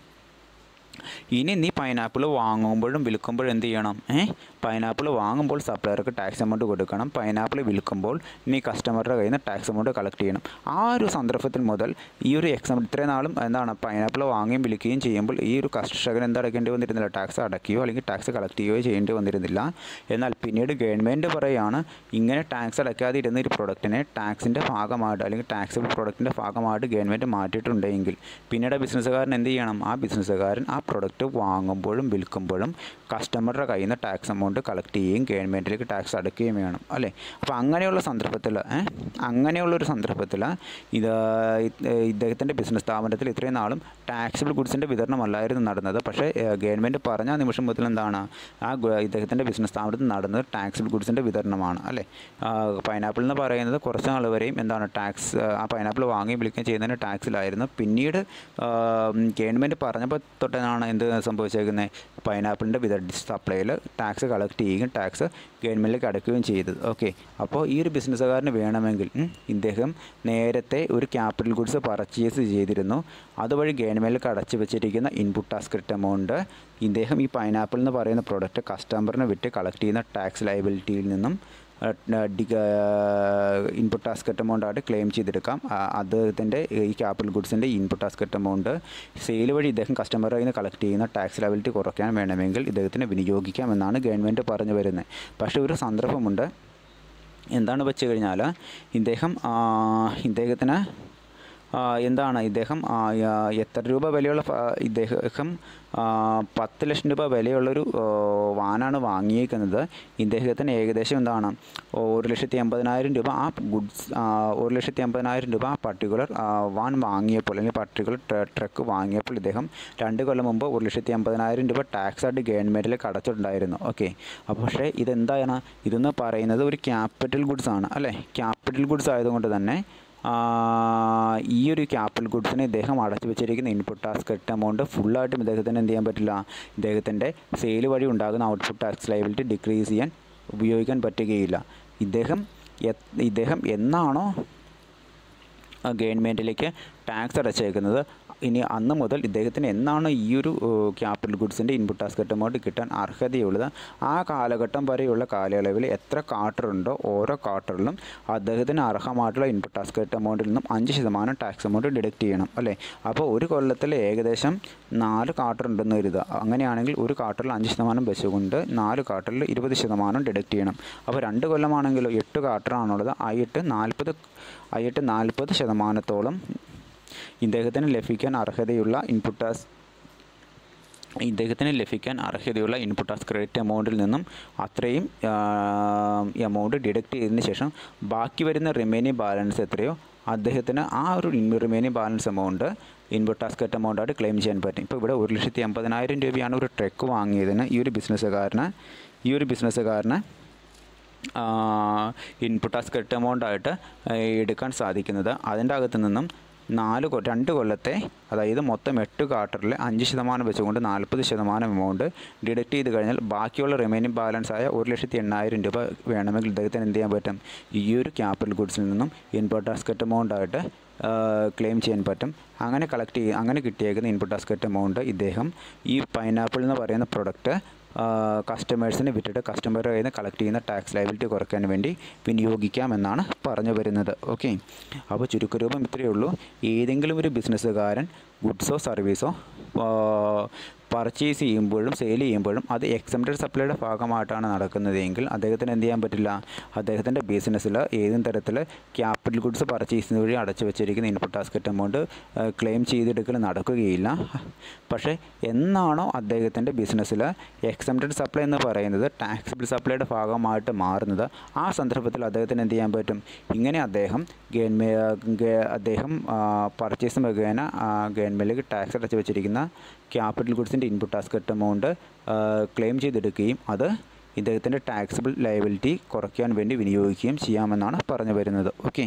ഇനി നീ പൈനാപ്പിൾ വാങ്ങുമ്പോഴും വിൽക്കുമ്പോഴും എന്ത് ചെയ്യണം ഏ പൈനാപ്പിൾ വാങ്ങുമ്പോൾ സപ്ലയർക്ക് ടാക്സ് എമൗണ്ട് കൊടുക്കണം പൈനാപ്പിൾ വിൽക്കുമ്പോൾ നീ കസ്റ്റമറുടെ കയ്യിൽ നിന്ന് ടാക്സ് എമൗണ്ട് കളക്ട് ചെയ്യണം ആ ഒരു സന്ദർഭത്തിൽ മുതൽ ഈ ഒരു എക്സാം ഇത്രയും നാളും എന്താണ് പൈനാപ്പിൾ വാങ്ങുകയും വിൽക്കുകയും ചെയ്യുമ്പോൾ ഈ ഒരു കർഷകൻ എന്താ അടയ്ക്കേണ്ടി വന്നിരുന്നില്ല ടാക്സ് അടയ്ക്കുകയോ അല്ലെങ്കിൽ ടാക്സ് കളക്ട് ചെയ്യുകയോ ചെയ്യേണ്ടി വന്നിരുന്നില്ല എന്നാൽ പിന്നീട് ഗവൺമെൻറ് പറയുകയാണ് ഇങ്ങനെ ടാക്സ് അടയ്ക്കാതെ ഇരുന്ന ഒരു പ്രൊഡക്റ്റിനെ ടാക്സിൻ്റെ ഭാഗമായിട്ട് അല്ലെങ്കിൽ ടാക്സബിൾ പ്രൊഡക്റ്റിൻ്റെ ഭാഗമായിട്ട് ഗവൺമെൻറ് മാറ്റിയിട്ടുണ്ടെങ്കിൽ പിന്നീട് ബിസിനസ്സുകാരൻ എന്ത് ചെയ്യണം ആ ബിസിനസ്സുകാരൻ ആ പ്രൊഡക്റ്റ് വാങ്ങുമ്പോഴും വിൽക്കുമ്പോഴും കസ്റ്റമറുടെ കയ്യിൽ നിന്ന് ടാക്സ് എമൗണ്ട് കളക്ട് ചെയ്യുകയും ഗവൺമെൻറ്റിലേക്ക് ടാക്സ് അടയ്ക്കുകയും വേണം അല്ലേ അപ്പോൾ അങ്ങനെയുള്ള സന്ദർഭത്തിൽ അങ്ങനെയുള്ളൊരു സന്ദർഭത്തിൽ ഇത് ഇദ്ദേഹത്തിൻ്റെ ബിസിനസ് സ്ഥാപനത്തിൽ ഇത്രയും നാളും ടാക്സിബിൾ ഗുഡ്സിൻ്റെ വിതരണമല്ലായിരുന്നു നടന്നത് പക്ഷേ ഗവൺമെൻറ് പറഞ്ഞ നിമിഷം മുതൽ എന്താണ് ആ ഇദ്ദേഹത്തിൻ്റെ ബിസിനസ് സ്ഥാപനത്തിൽ നടന്നത് ടാക്സിബിൾ ഗുഡ്സിൻ്റെ വിതരണമാണ് അല്ലേ പൈനാപ്പിൾ എന്ന് പറയുന്നത് കുറച്ച് നാൾ വരെയും എന്താണ് ടാക്സ് ആ പൈനാപ്പിൾ വാങ്ങുകയും വിളിക്കുകയും ചെയ്യുന്നതിന് ടാക്സിലായിരുന്നു പിന്നീട് ഗവൺമെൻറ് പറഞ്ഞപ്പോൾ തൊട്ടാണ് ഇവിടെയാണ് എന്ത് സംഭവിച്ചേക്കുന്നത് പൈനാപ്പിളിൻ്റെ വിതരണ സപ്ലൈയിൽ ടാക്സ് കളക്ട് ചെയ്യുകയും ടാക്സ് ഗവൺമെൻറ്റിലേക്ക് അടയ്ക്കുകയും ചെയ്തത് ഓക്കെ അപ്പോൾ ഈ ഒരു ബിസിനസ്സുകാരന് വേണമെങ്കിൽ ഉം, ഇദ്ദേഹം നേരത്തെ ഒരു ക്യാപിറ്റൽ ഗുഡ്സ് പർച്ചേസ് ചെയ്തിരുന്നു അതുവഴി ഗവൺമെൻറ്റിലേക്ക് അടച്ചു വെച്ചിരിക്കുന്ന ഇൻപുട്ട് ടാക്സ് എമൗണ്ട് ഇദ്ദേഹം ഈ പൈനാപ്പിൾ എന്ന് പറയുന്ന പ്രോഡക്റ്റ് കസ്റ്റമറിന് വിറ്റ് കളക്ട് ചെയ്യുന്ന ടാക്സ് ലയബിലിറ്റിയിൽ നിന്നും ഇൻപുട്ട് ടാസ്ക് എമൗണ്ട് ആയിട്ട് ക്ലെയിം ചെയ്തെടുക്കാം ആ, അദ്ദേഹത്തിൻ്റെ ഈ ക്യാപിറ്റൽ ഗുഡ്സിൻ്റെ ഇൻപുട്ട് ടാസ്ക് എമൗണ്ട് സെയിൽ വഴി ഇദ്ദേഹം കസ്റ്റമറിൽ നിന്ന് കളക്ട് ചെയ്യുന്ന ടാക്സ് ലയബിലിറ്റി കുറയ്ക്കാൻ വേണമെങ്കിൽ ഇദ്ദേഹത്തിന് വിനിയോഗിക്കാം എന്നാണ് ഗവൺമെൻറ് പറഞ്ഞു വരുന്നത് പക്ഷേ ഒരു സന്ദർഭമുണ്ട് എന്താണ് വെച്ച് കഴിഞ്ഞാൽ ഇദ്ദേഹം ആ, ഇദ്ദേഹത്തിന് ആ, എന്താണ് ഇദ്ദേഹം ആ, ആ, എത്ര രൂപ വിലയുള്ള ഫ- ഇദ്ദേഹം ആ, പത്ത് ലക്ഷം രൂപ വിലയുള്ളൊരു ആ, വാനാണ് വാങ്ങിയേക്കുന്നത് ഇദ്ദേഹത്തിന് ഏകദേശം എന്താണ് ഒരു ലക്ഷത്തി എൺപതിനായിരം രൂപ ആ ഗുഡ്സ് ആ, ഒരു ലക്ഷത്തി എൺപതിനായിരം രൂപ ആ പർട്ടിക്കുലർ ആ, വാൻ വാങ്ങിയപ്പോൾ അല്ലെങ്കിൽ പർട്ടിക്കുലർ ട്രക്ക് വാങ്ങിയപ്പോൾ ഇദ്ദേഹം രണ്ട് കൊല്ലം മുമ്പ് ഒരു ലക്ഷത്തി എൺപതിനായിരം രൂപ ടാക്സ് ആയിട്ട് ഗവൺമെൻറ്റിലേക്ക് അടച്ചിട്ടുണ്ടായിരുന്നു ഓക്കെ അപ്പോൾ പക്ഷേ ഇതെന്താണ് ഇതെന്ന് പറയുന്നത് ഒരു ക്യാപിറ്റൽ ഗുഡ്സ് ആണ് അല്ലേ ക്യാപിറ്റൽ ഗുഡ്സ് ആയതുകൊണ്ട് തന്നെ ആ, ഈ ഒരു ക്യാപിറ്റൽ ഗുഡ്സിന് ഇദ്ദേഹം അടച്ചു വെച്ചിരിക്കുന്ന ഇൻപുട്ട് ടാക്സ് എമൗണ്ട് ഫുള്ളായിട്ടും ഇദ്ദേഹത്തിന് എന്ത് ചെയ്യാൻ പറ്റില്ല ഇദ്ദേഹത്തിൻ്റെ സെയിൽ വഴി ഉണ്ടാകുന്ന ഔട്ട്പുട്ട് ടാക്സ് ലൈബിലിറ്റി ഡിക്രീസ് ചെയ്യാൻ ഉപയോഗിക്കാൻ പറ്റുകയില്ല ഇദ്ദേഹം എത്- ഇദ്ദേഹം എന്നാണോ ഗവൺമെൻറ്റിലേക്ക് ടാക്സ് അടച്ചേക്കുന്നത് ഇനി അന്ന് മുതൽ ഇദ്ദേഹത്തിന് എന്നാണ് ഈ ഒരു ക്യാപിറ്റൽ ഗുഡ്സിൻ്റെ ഇൻപുട്ട് ടാക്സ് എമൗണ്ട് കിട്ടാൻ അർഹതയുള്ളത് ആ കാലഘട്ടം വരെയുള്ള കാലയളവിൽ എത്ര കാർട്ടറുണ്ടോ ഓരോ കാർട്ടറിലും അദ്ദേഹത്തിന് അർഹമായിട്ടുള്ള ഇൻപുട്ട് ടാക്സ് എമൗണ്ടിൽ നിന്നും അഞ്ച് ശതമാനം ടാക്സ് എമൗണ്ട് ഡിഡക്റ്റ് ചെയ്യണം അല്ലേ അപ്പോൾ ഒരു കൊല്ലത്തിൽ ഏകദേശം നാല് കാർട്ടർ ഉണ്ടെന്ന് കരുതുക അങ്ങനെയാണെങ്കിൽ ഒരു കാർട്ടറിൽ അഞ്ച് ശതമാനം വെച്ചുകൊണ്ട് നാല് കാർട്ടറിൽ ഇരുപത് ശതമാനം ഡിഡക്റ്റ് ചെയ്യണം അപ്പോൾ രണ്ട് കൊല്ലമാണെങ്കിലോ എട്ട് കാർട്ടറാണുള്ളത് ആ എട്ട് നാൽപ്പത് ആ എട്ട് നാൽപ്പത് ശതമാനത്തോളം ഇദ്ദേഹത്തിന് ലഭിക്കാൻ അർഹതയുള്ള ഇൻപുട്ട് ടാക്സ് ഇദ്ദേഹത്തിന് ലഭിക്കാൻ അർഹതയുള്ള ഇൻപുട്ട് ടാക്സ് ക്രെഡിറ്റ് എമൗണ്ടിൽ നിന്നും അത്രയും എമൗണ്ട് ഡിഡക്റ്റ് ചെയ്തതിന് ശേഷം ബാക്കി വരുന്ന റിമൈനിങ് ബാലൻസ് എത്രയോ അദ്ദേഹത്തിന് ആ ഒരു remaining balance amount input tax amount ആയിട്ട് ക്ലെയിം ചെയ്യാൻ പറ്റും ഇപ്പോൾ ഇവിടെ ഒരു ലക്ഷത്തി എൺപതിനായിരം രൂപയാണ് ഒരു ട്രക്ക് വാങ്ങിയതിന് ഈ ഒരു ബിസിനസ്സുകാരന് ഈ ഒരു ബിസിനസ്സുകാരന് ഇൻപുട്ട് ടാക്സ് ക്രെഡിറ്റ് എമൗണ്ട് ആയിട്ട് എടുക്കാൻ സാധിക്കുന്നത് അതിൻ്റെ അകത്ത് നിന്നും നാല് കൊ- രണ്ട് കൊല്ലത്തെ അതായത് മൊത്തം എട്ട് കാർട്ടറിൽ അഞ്ച് ശതമാനം വെച്ചുകൊണ്ട് നാൽപ്പത് ശതമാനം എമൗണ്ട് ഡിഡക്റ്റ് ചെയ്ത് കഴിഞ്ഞാൽ ബാക്കിയുള്ള റിമൈനിങ് ബാലൻസ് ആയ ഒരു ലക്ഷത്തി എണ്ണായിരം രൂപ വേണമെങ്കിൽ ഇദ്ദേഹത്തിന് എന്ത് ചെയ്യാൻ പറ്റും ഈ ഒരു ക്യാപിറ്റൽ ഗുഡ്സിൽ നിന്നും ഇൻപുട്ട് ടാക്സ് ക്രെഡിറ്റ് എമൗണ്ട് ആയിട്ട് ക്ലെയിം ചെയ്യാൻ പറ്റും അങ്ങനെ കളക്ട് ചെയ്ത് അങ്ങനെ കിട്ടിയേക്കുന്ന ഇൻപുട്ട് ടാക്സ് ക്രെഡിറ്റ് എമൗണ്ട് ഇദ്ദേഹം ഈ പൈനാപ്പിൾ എന്ന് പറയുന്ന പ്രൊഡക്റ്റ് കസ്റ്റമേഴ്സിന് വിറ്റിട്ട് കസ്റ്റമറുടെ കയ്യിൽ നിന്ന് കളക്ട് ചെയ്യുന്ന ടാക്സ് ലയബിലിറ്റി കുറയ്ക്കാൻ വേണ്ടി വിനിയോഗിക്കാമെന്നാണ് പറഞ്ഞു വരുന്നത് ഓക്കെ അപ്പോൾ ചുരുക്കരൂപം ഇത്രയേ ഉള്ളൂ ഏതെങ്കിലും ഒരു ബിസിനസ്സുകാരൻ ഗുഡ്സോ സർവീസോ പർച്ചേസ് ചെയ്യുമ്പോഴും സെയിൽ ചെയ്യുമ്പോഴും അത് എക്സംപ്റ്റഡ് സപ്ലൈയുടെ ഭാഗമായിട്ടാണ് നടക്കുന്നതെങ്കിൽ അദ്ദേഹത്തിന് എന്ത് ചെയ്യാൻ പറ്റില്ല അദ്ദേഹത്തിൻ്റെ ബിസിനസ്സിൽ ഏതെങ്കിലും തരത്തിൽ ക്യാപിറ്റൽ ഗുഡ്സ് പർച്ചേസ് ചെയ്യുന്ന വഴി അടച്ചു വെച്ചിരിക്കുന്ന ഇൻപുട്ട് ടാസ്കറ്റ് എമൗണ്ട് ക്ലെയിം ചെയ്തെടുക്കൽ നടക്കുകയില്ല പക്ഷേ എന്നാണോ അദ്ദേഹത്തിൻ്റെ ബിസിനസ്സിൽ എക്സംപ്റ്റഡ് സപ്ലൈ എന്ന് പറയുന്നത് ടാക്സിബിൾ സപ്ലൈയുടെ ഭാഗമായിട്ട് മാറുന്നത് ആ സന്ദർഭത്തിൽ അദ്ദേഹത്തിന് എന്ത് ചെയ്യാൻ പറ്റും ഇങ്ങനെ അദ്ദേഹം ഗവൺമെ ഗ- അദ്ദേഹം പർച്ചേസ് മുഖേന ഗവൺമെൻറ്റിലേക്ക് ടാക്സ് അടച്ചു വെച്ചിരിക്കുന്ന ക്യാപിറ്റൽ ഗുഡ്സിൻ്റെ ഇൻപുട്ട് ടാക്സ് എമൗണ്ട് ക്ലെയിം ചെയ്തെടുക്കുകയും അത് ഇദ്ദേഹത്തിൻ്റെ ടാക്സിബിൾ ലയബിലിറ്റി കുറയ്ക്കാൻ വേണ്ടി വിനിയോഗിക്കുകയും ചെയ്യാമെന്നാണ് പറഞ്ഞു വരുന്നത് ഓക്കെ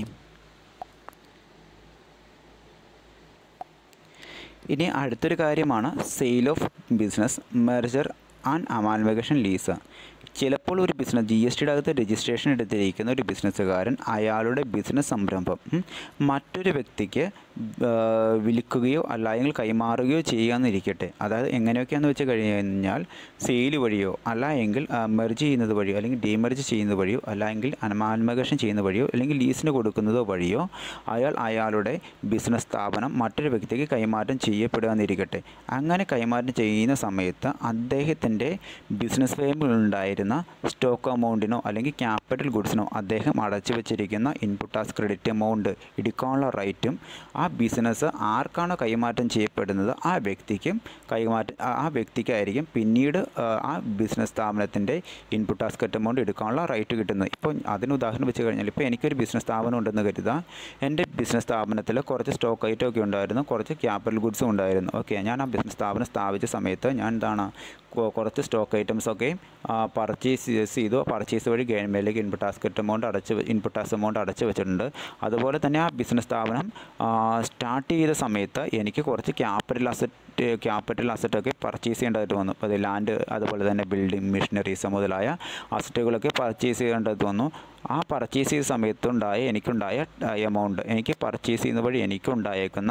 ഇനി അടുത്തൊരു കാര്യമാണ് sale of business merger and amalgamation lease ചിലപ്പോൾ ഒരു ബിസിനസ് ജി എസ് ടിയുടെ അകത്ത് രജിസ്ട്രേഷൻ എടുത്തിരിക്കുന്ന ഒരു ബിസിനസ്സുകാരൻ അയാളുടെ ബിസിനസ് സംരംഭം ഉം, മറ്റൊരു വ്യക്തിക്ക് ആ, വിൽക്കുകയോ അല്ലെങ്കിൽ കൈമാറുകയോ ചെയ്യാമെന്നിരിക്കട്ടെ അതായത് എങ്ങനെയൊക്കെയാണെന്ന് വെച്ച് കഴിഞ്ഞാൽ സെയിൽ വഴിയോ അല്ല എങ്കിൽ മെർജ് ചെയ്യുന്നത് വഴിയോ അല്ലെങ്കിൽ ഡീമെർജ് ചെയ്യുന്നത് വഴിയോ അല്ലെങ്കിൽ അനമാൽമകേഷൻ ചെയ്യുന്ന വഴിയോ അല്ലെങ്കിൽ ലീസിന് കൊടുക്കുന്നതോ വഴിയോ അയാൾ അയാളുടെ ബിസിനസ് സ്ഥാപനം മറ്റൊരു വ്യക്തിക്ക് കൈമാറ്റം ചെയ്യപ്പെടുകയെന്നിരിക്കട്ടെ അങ്ങനെ കൈമാറ്റം ചെയ്യുന്ന സമയത്ത് അദ്ദേഹത്തിൻ്റെ ബിസിനസ് ഫേമിലുണ്ടായിരുന്ന സ്റ്റോക്ക് എമൗണ്ടിനോ അല്ലെങ്കിൽ ക്യാപിറ്റൽ ഗുഡ്സിനോ അദ്ദേഹം അടച്ചു വെച്ചിരിക്കുന്ന ഇൻപുട്ട് ടാക്സ് ക്രെഡിറ്റ് എമൗണ്ട് എടുക്കാനുള്ള റൈറ്റും ആ ബിസിനസ് ആർക്കാണോ കൈമാറ്റം ചെയ്യപ്പെടുന്നത് ആ വ്യക്തിക്ക് കൈമാറ്റം ആ- ആ വ്യക്തിക്കായിരിക്കും പിന്നീട് ആ, ആ ബിസിനസ് സ്ഥാപനത്തിൻ്റെ ഇൻപുട്ട് ടാക്സ് ക്രെഡിറ്റ് എമൗണ്ട് എടുക്കാനുള്ള റൈറ്റ് കിട്ടുന്നത് ഇപ്പോൾ അതിന് ഉദാഹരണം വെച്ച് കഴിഞ്ഞാൽ ഇപ്പോൾ എനിക്കൊരു ബിസിനസ് സ്ഥാപനം ഉണ്ടെന്ന് കരുതുക എൻ്റെ ബിസിനസ് സ്ഥാപനത്തിൽ കുറച്ച് സ്റ്റോക്ക് ഐറ്റം ഒക്കെ ഉണ്ടായിരുന്നു കുറച്ച് ക്യാപിറ്റൽ ഗുഡ്സും ഉണ്ടായിരുന്നു ഓക്കെ ഞാൻ ആ ബിസിനസ് സ്ഥാപനം സ്ഥാപിച്ച സമയത്ത് ഞാൻ എന്താണ് കൊ- കുറച്ച് സ്റ്റോക്ക് ഐറ്റംസ് ഒക്കെ പർച്ചേസ് ചെയ്തു പർച്ചേസ് വഴി ഗവൺമെൻറ്റിലേക്ക് ഇൻപുട്ട് ടാക്സ് എമൗണ്ട് അടച്ച് വെ- ഇൻപുട്ട് ടാക്സ് എമൗണ്ട് അടച്ച് വെച്ചിട്ടുണ്ട് അതുപോലെ തന്നെ ആ ബിസിനസ് സ്ഥാപനം സ്റ്റാർട്ട് ചെയ്ത സമയത്ത് എനിക്ക് കുറച്ച് ക്യാപിറ്റൽ അസറ്റ് അസറ്റ് ക്യാപിറ്റൽ അസറ്റൊക്കെ പർച്ചേസ് ചെയ്യേണ്ടതായിട്ട് വന്നു അപ്പോൾ അത് ലാൻഡ് അതുപോലെ തന്നെ ബിൽഡിംഗ് മെഷീനറീസ് മുതലായ അസറ്റുകളൊക്കെ പർച്ചേസ് ചെയ്യേണ്ടത് വന്നു ആ പർച്ചേസ് ചെയ്ത സമയത്തുണ്ടായ എനിക്കുണ്ടായ എമൗണ്ട് എനിക്ക് പർച്ചേസ് ചെയ്യുന്ന വഴി എനിക്കുണ്ടായേക്കുന്ന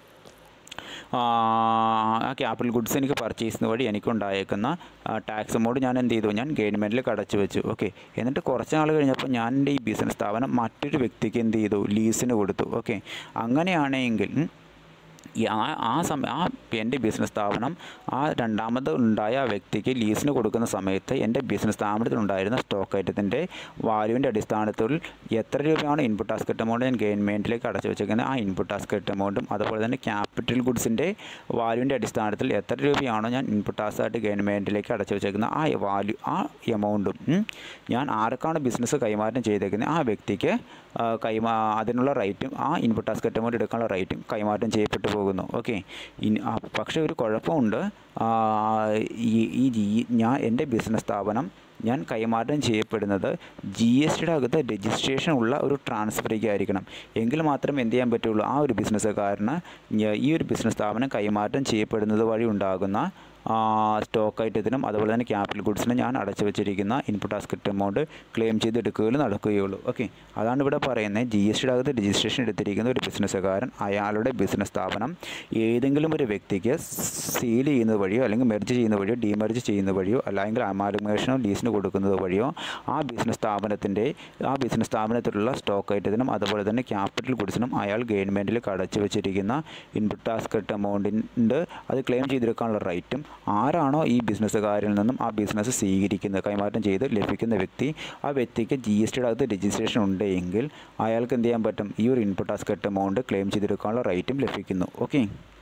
ആ ക്യാപിറ്റൽ ഗുഡ്സ് എനിക്ക് പർച്ചേസ് ചെയ്യുന്ന വഴി എനിക്കുണ്ടായേക്കുന്ന ടാക്സ് എമൗണ്ട് ഞാൻ എന്ത് ചെയ്തു ഞാൻ ഗവൺമെൻറ്റിൽ കടച്ചു വെച്ചു ഓക്കെ എന്നിട്ട് കുറച്ച് നാൾ കഴിഞ്ഞപ്പോൾ ഞാൻ എൻ്റെ ഈ ബിസിനസ് സ്ഥാപനം മറ്റൊരു വ്യക്തിക്ക് എന്ത് ചെയ്തു ലീസിന് കൊടുത്തു ഓക്കെ അങ്ങനെയാണെങ്കിൽ ഉം, ഈ ആ ആ സമയം ആ എൻ്റെ ബിസിനസ് സ്ഥാപനം ആ രണ്ടാമത് ഉണ്ടായ ആ വ്യക്തിക്ക് ലീസിന് കൊടുക്കുന്ന സമയത്ത് എൻ്റെ ബിസിനസ് സ്ഥാപനത്തിൽ ഉണ്ടായിരുന്ന സ്റ്റോക്ക് ഐറ്റത്തിൻ്റെ വാല്യൂവിൻ്റെ അടിസ്ഥാനത്തിൽ എത്ര രൂപയാണ് ഇൻപുട്ട് ആസ്കറ്റ് എമൗണ്ട് ഞാൻ ഗവൺമെൻറ്റിലേക്ക് അടച്ചു വെച്ചേക്കുന്നത് ആ ഇൻപുട്ട് ആസ്കറ്റ് എമൗണ്ടും അതുപോലെ തന്നെ ക്യാപിറ്റൽ ഗുഡ്സിൻ്റെ വാല്യൂവിൻ്റെ അടിസ്ഥാനത്തിൽ എത്ര രൂപയാണോ ഞാൻ ഇൻപുട്ട് ആസായിട്ട് ഗവൺമെൻറ്റിലേക്ക് അടച്ചു വെച്ചേക്കുന്നത് ആ വാല്യൂ ആ എമൗണ്ടും ഉം, ഞാൻ ആർക്കാണ് ബിസിനസ് കൈമാറ്റം ചെയ്തേക്കുന്നത് ആ വ്യക്തിക്ക് ആ, കൈമാ അതിനുള്ള റൈറ്റും ആ ഇൻപുട്ട് ആസ്കറ്റ് എമൗണ്ട് എടുക്കാനുള്ള റൈറ്റും കൈമാറ്റം ചെയ്യപ്പെട്ടു പോകുന്നു ഓക്കെ ഇനി ആ, പക്ഷേ ഒരു കുഴപ്പമുണ്ട് ആ, ഈ ഈ ജി- ഞാൻ എൻ്റെ ബിസിനസ് സ്ഥാപനം ഞാൻ കൈമാറ്റം ചെയ്യപ്പെടുന്നത് ജി എസ് ടിയുടെ അകത്ത് രജിസ്ട്രേഷൻ ഉള്ള ഒരു ട്രാൻസ്ഫറിലേക്ക് ആയിരിക്കണം എങ്കിൽ മാത്രമേ എന്ത് ചെയ്യാൻ പറ്റുള്ളൂ ആ ഒരു ബിസിനസ്സുകാരന് ഞ- ഈ ഒരു ബിസിനസ് സ്ഥാപനം കൈമാറ്റം ചെയ്യപ്പെടുന്നത് വഴി ഉണ്ടാകുന്ന സ്റ്റോക്ക് ഐറ്റത്തിനും അതുപോലെ തന്നെ ക്യാപിറ്റൽ ഗുഡ്സിനും ഞാൻ അടച്ചു വെച്ചിരിക്കുന്ന ഇൻപുട്ട് ആസ്കറ്റ് എമൗണ്ട് ക്ലെയിം ചെയ്തെടുക്കുകയും നടക്കുകയുള്ളൂ ഓക്കെ അതാണ് ഇവിടെ പറയുന്നത് ജി എസ് ടിയുടെ അകത്ത് രജിസ്ട്രേഷൻ എടുത്തിരിക്കുന്ന ഒരു ബിസിനസ്സുകാരൻ അയാളുടെ ബിസിനസ് സ്ഥാപനം ഏതെങ്കിലും ഒരു വ്യക്തിക്ക് സീൽ ചെയ്യുന്നത് വഴിയോ അല്ലെങ്കിൽ മെർജ് ചെയ്യുന്ന വഴിയോ ഡീമെർജ് ചെയ്യുന്ന വഴിയോ അല്ലെങ്കിൽ അമാലുമേഷനോ ലീസിന് കൊടുക്കുന്നത് വഴിയോ ആ ബിസിനസ് സ്ഥാപനത്തിൻ്റെ ആ ബിസിനസ് സ്ഥാപനത്തിലുള്ള സ്റ്റോക്ക് ഐറ്റത്തിനും അതുപോലെ തന്നെ ക്യാപിറ്റൽ ഗുഡ്സിനും അയാൾ ഗവൺമെൻറ്റിൽ കടച്ചു വെച്ചിരിക്കുന്ന ഇൻപുട്ട് ആസ്കറ്റ് എമൗണ്ടിൻ്റെ അത് ക്ലെയിം ചെയ്തെടുക്കാനുള്ള റൈറ്റും ആരാണോ ഈ ബിസിനസ്സുകാരിൽ നിന്നും ആ ബിസിനസ് സ്വീകരിക്കുന്നത് കൈമാറ്റം ചെയ്ത് ലഭിക്കുന്ന വ്യക്തി ആ വ്യക്തിക്ക് ജി എസ് ടിയുടെ അകത്ത് രജിസ്ട്രേഷൻ ഉണ്ടെങ്കിൽ അയാൾക്ക് എന്ത് ചെയ്യാൻ പറ്റും ഈ ഒരു ഇൻപുട്ട് ആസ്കറ്റ് എമൗണ്ട് ക്ലെയിം ചെയ്തെടുക്കാനുള്ള റൈറ്റും ലഭിക്കുന്നു ഓക്കെ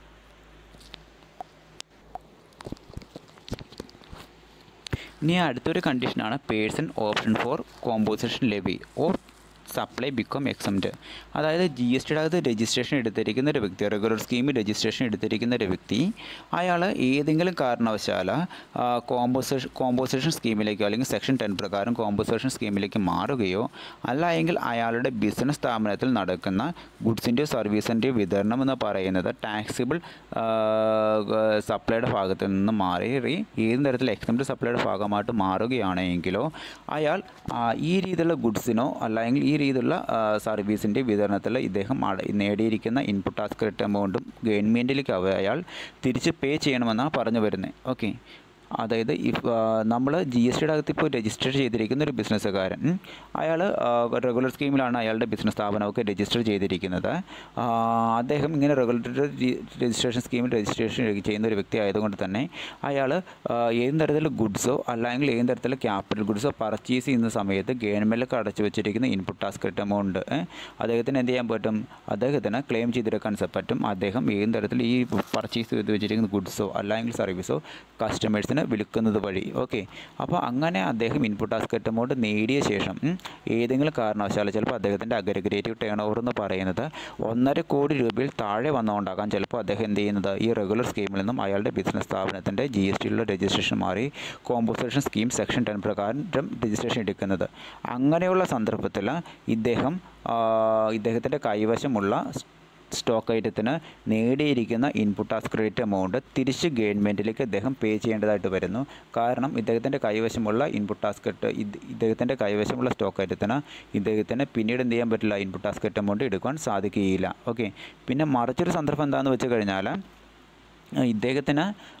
ഇനി അടുത്തൊരു കണ്ടീഷനാണ് person option for composition levy or supply become exempt അതായത് ജി എസ് ടിയുടെ അകത്ത് രജിസ്ട്രേഷൻ എടുത്തിരിക്കുന്ന ഒരു വ്യക്തി റെഗുലർ സ്കീമിൽ രജിസ്ട്രേഷൻ എടുത്തിരിക്കുന്ന ഒരു വ്യക്തി അയാൾ ഏതെങ്കിലും കാരണവശാൽ കോമ്പോസേഷൻ കോമ്പോസേഷൻ സ്കീമിലേക്കോ അല്ലെങ്കിൽ സെക്ഷൻ ടെൻ പ്രകാരം കോമ്പോസേഷൻ സ്കീമിലേക്ക് മാറുകയോ അല്ല എങ്കിൽ അയാളുടെ ബിസിനസ് സ്ഥാപനത്തിൽ നടക്കുന്ന ഗുഡ്സിൻ്റെയോ സർവീസിൻ്റെയോ വിതരണം എന്ന് പറയുന്നത് ടാക്സിബിൾ സപ്ലൈയുടെ ഭാഗത്ത് നിന്ന് മാറി ഏത് തരത്തിൽ എക്സംറ്റ് സപ്ലൈയുടെ ഭാഗമായിട്ട് മാറുകയാണെങ്കിലോ അയാൾ ആ, ഈ രീതിയിലുള്ള ഗുഡ്സിനോ അല്ലെങ്കിൽ ഈ രീതിയിലുള്ള സർവീസിൻ്റെ വിതരണത്തിൽ ഇദ്ദേഹം അട- നേടിയിരിക്കുന്ന ഇൻപുട്ട് ആസ്ക്രിപ്റ്റ് എമൗണ്ടും ഗവൺമെൻറ്റിലേക്ക് അയാൾ തിരിച്ച് പേ ചെയ്യണമെന്നാണ് പറഞ്ഞു വരുന്നത് ഓക്കെ അതായത് ഇഫ് നമ്മൾ ജി എസ് ടിയുടെ അകത്ത് ഇപ്പോൾ രജിസ്റ്റർ ചെയ്തിരിക്കുന്ന ഒരു ബിസിനസ്സുകാരൻ അയാൾ റെഗുലർ സ്കീമിലാണ് അയാളുടെ ബിസിനസ് സ്ഥാപനമൊക്കെ രജിസ്റ്റർ ചെയ്തിരിക്കുന്നത് ആ, അദ്ദേഹം ഇങ്ങനെ റെഗുലേറ്ററി രജിസ്ട്രേഷൻ സ്കീമിൽ രജിസ്ട്രേഷൻ ചെയ്യുന്ന ഒരു വ്യക്തി ആയതുകൊണ്ട് തന്നെ അയാൾ ഏത് തരത്തിലുള്ള ഗുഡ്സോ അല്ലെങ്കിൽ ഏത് തരത്തിലുള്ള ക്യാപിറ്റൽ ഗുഡ്സോ പർച്ചേസ് ചെയ്യുന്ന സമയത്ത് ഗവൺമെൻറ്റിലൊക്കെ അടച്ചു വെച്ചിരിക്കുന്ന ഇൻപുട്ട് ടാസ്ക് എമൗണ്ട് അദ്ദേഹത്തിന് എന്ത് ചെയ്യാൻ പറ്റും അദ്ദേഹത്തിന് ക്ലെയിം ചെയ്തെടുക്കാൻ സ- പറ്റും അദ്ദേഹം ഏത് തരത്തിൽ ഈ പർച്ചേസ് ചെയ്ത് വെച്ചിരിക്കുന്ന ഗുഡ്സോ അല്ലെങ്കിൽ സർവീസോ കസ്റ്റമേഴ്സിന് വിൽക്കുന്നത് വഴി ഓക്കെ അപ്പോൾ അങ്ങനെ അദ്ദേഹം ഇൻപുട്ട് ടാസ്ക് എമൗണ്ട് നേടിയ ശേഷം ഉം, ഏതെങ്കിലും കാരണവശാൽ ചിലപ്പോൾ അദ്ദേഹത്തിൻ്റെ അഗ്രഗേറ്റീവ് ടേൺ ഓവർ എന്ന് പറയുന്നത് ഒന്നര കോടി രൂപയിൽ താഴെ വന്നുകൊണ്ടാകാം ചിലപ്പോൾ അദ്ദേഹം എന്ത് ചെയ്യുന്നത് ഈ റെഗുലർ സ്കീമിൽ നിന്നും അയാളുടെ ബിസിനസ് സ്ഥാപനത്തിൻ്റെ ജി എസ് ടിയിലുള്ള രജിസ്ട്രേഷൻ മാറി കോമ്പോസേഷൻ സ്കീം സെക്ഷൻ ടെൻ പ്രകാരം രജിസ്ട്രേഷൻ എടുക്കുന്നത് അങ്ങനെയുള്ള സന്ദർഭത്തിൽ ഇദ്ദേഹം ആ, ഇദ്ദേഹത്തിൻ്റെ കൈവശമുള്ള സ്റ്റോക്ക് ഐറ്റത്തിന് നേടിയിരിക്കുന്ന ഇൻപുട്ട് ആസ് ക്രെഡിറ്റ് എമൗണ്ട് തിരിച്ച് ഗവൺമെൻറ്റിലേക്ക് അദ്ദേഹം പേ ചെയ്യേണ്ടതായിട്ട് വരുന്നു കാരണം ഇദ്ദേഹത്തിൻ്റെ കൈവശമുള്ള ഇൻപുട്ട് ആസ്കറ്റ് ഇദ്ദേഹത്തിൻ്റെ കൈവശമുള്ള സ്റ്റോക്ക് ഐറ്റത്തിന് ഇദ്ദേഹത്തിന് പിന്നീട് എന്ത് ചെയ്യാൻ പറ്റില്ല ഇൻപുട്ട് ആസ്കറ്റ് എമൗണ്ട് എടുക്കാൻ സാധിക്കുകയില്ല ഓക്കെ പിന്നെ മറിച്ചൊരു സന്ദർഭം എന്താണെന്ന് വെച്ച് കഴിഞ്ഞാൽ ഇദ്ദേഹത്തിന്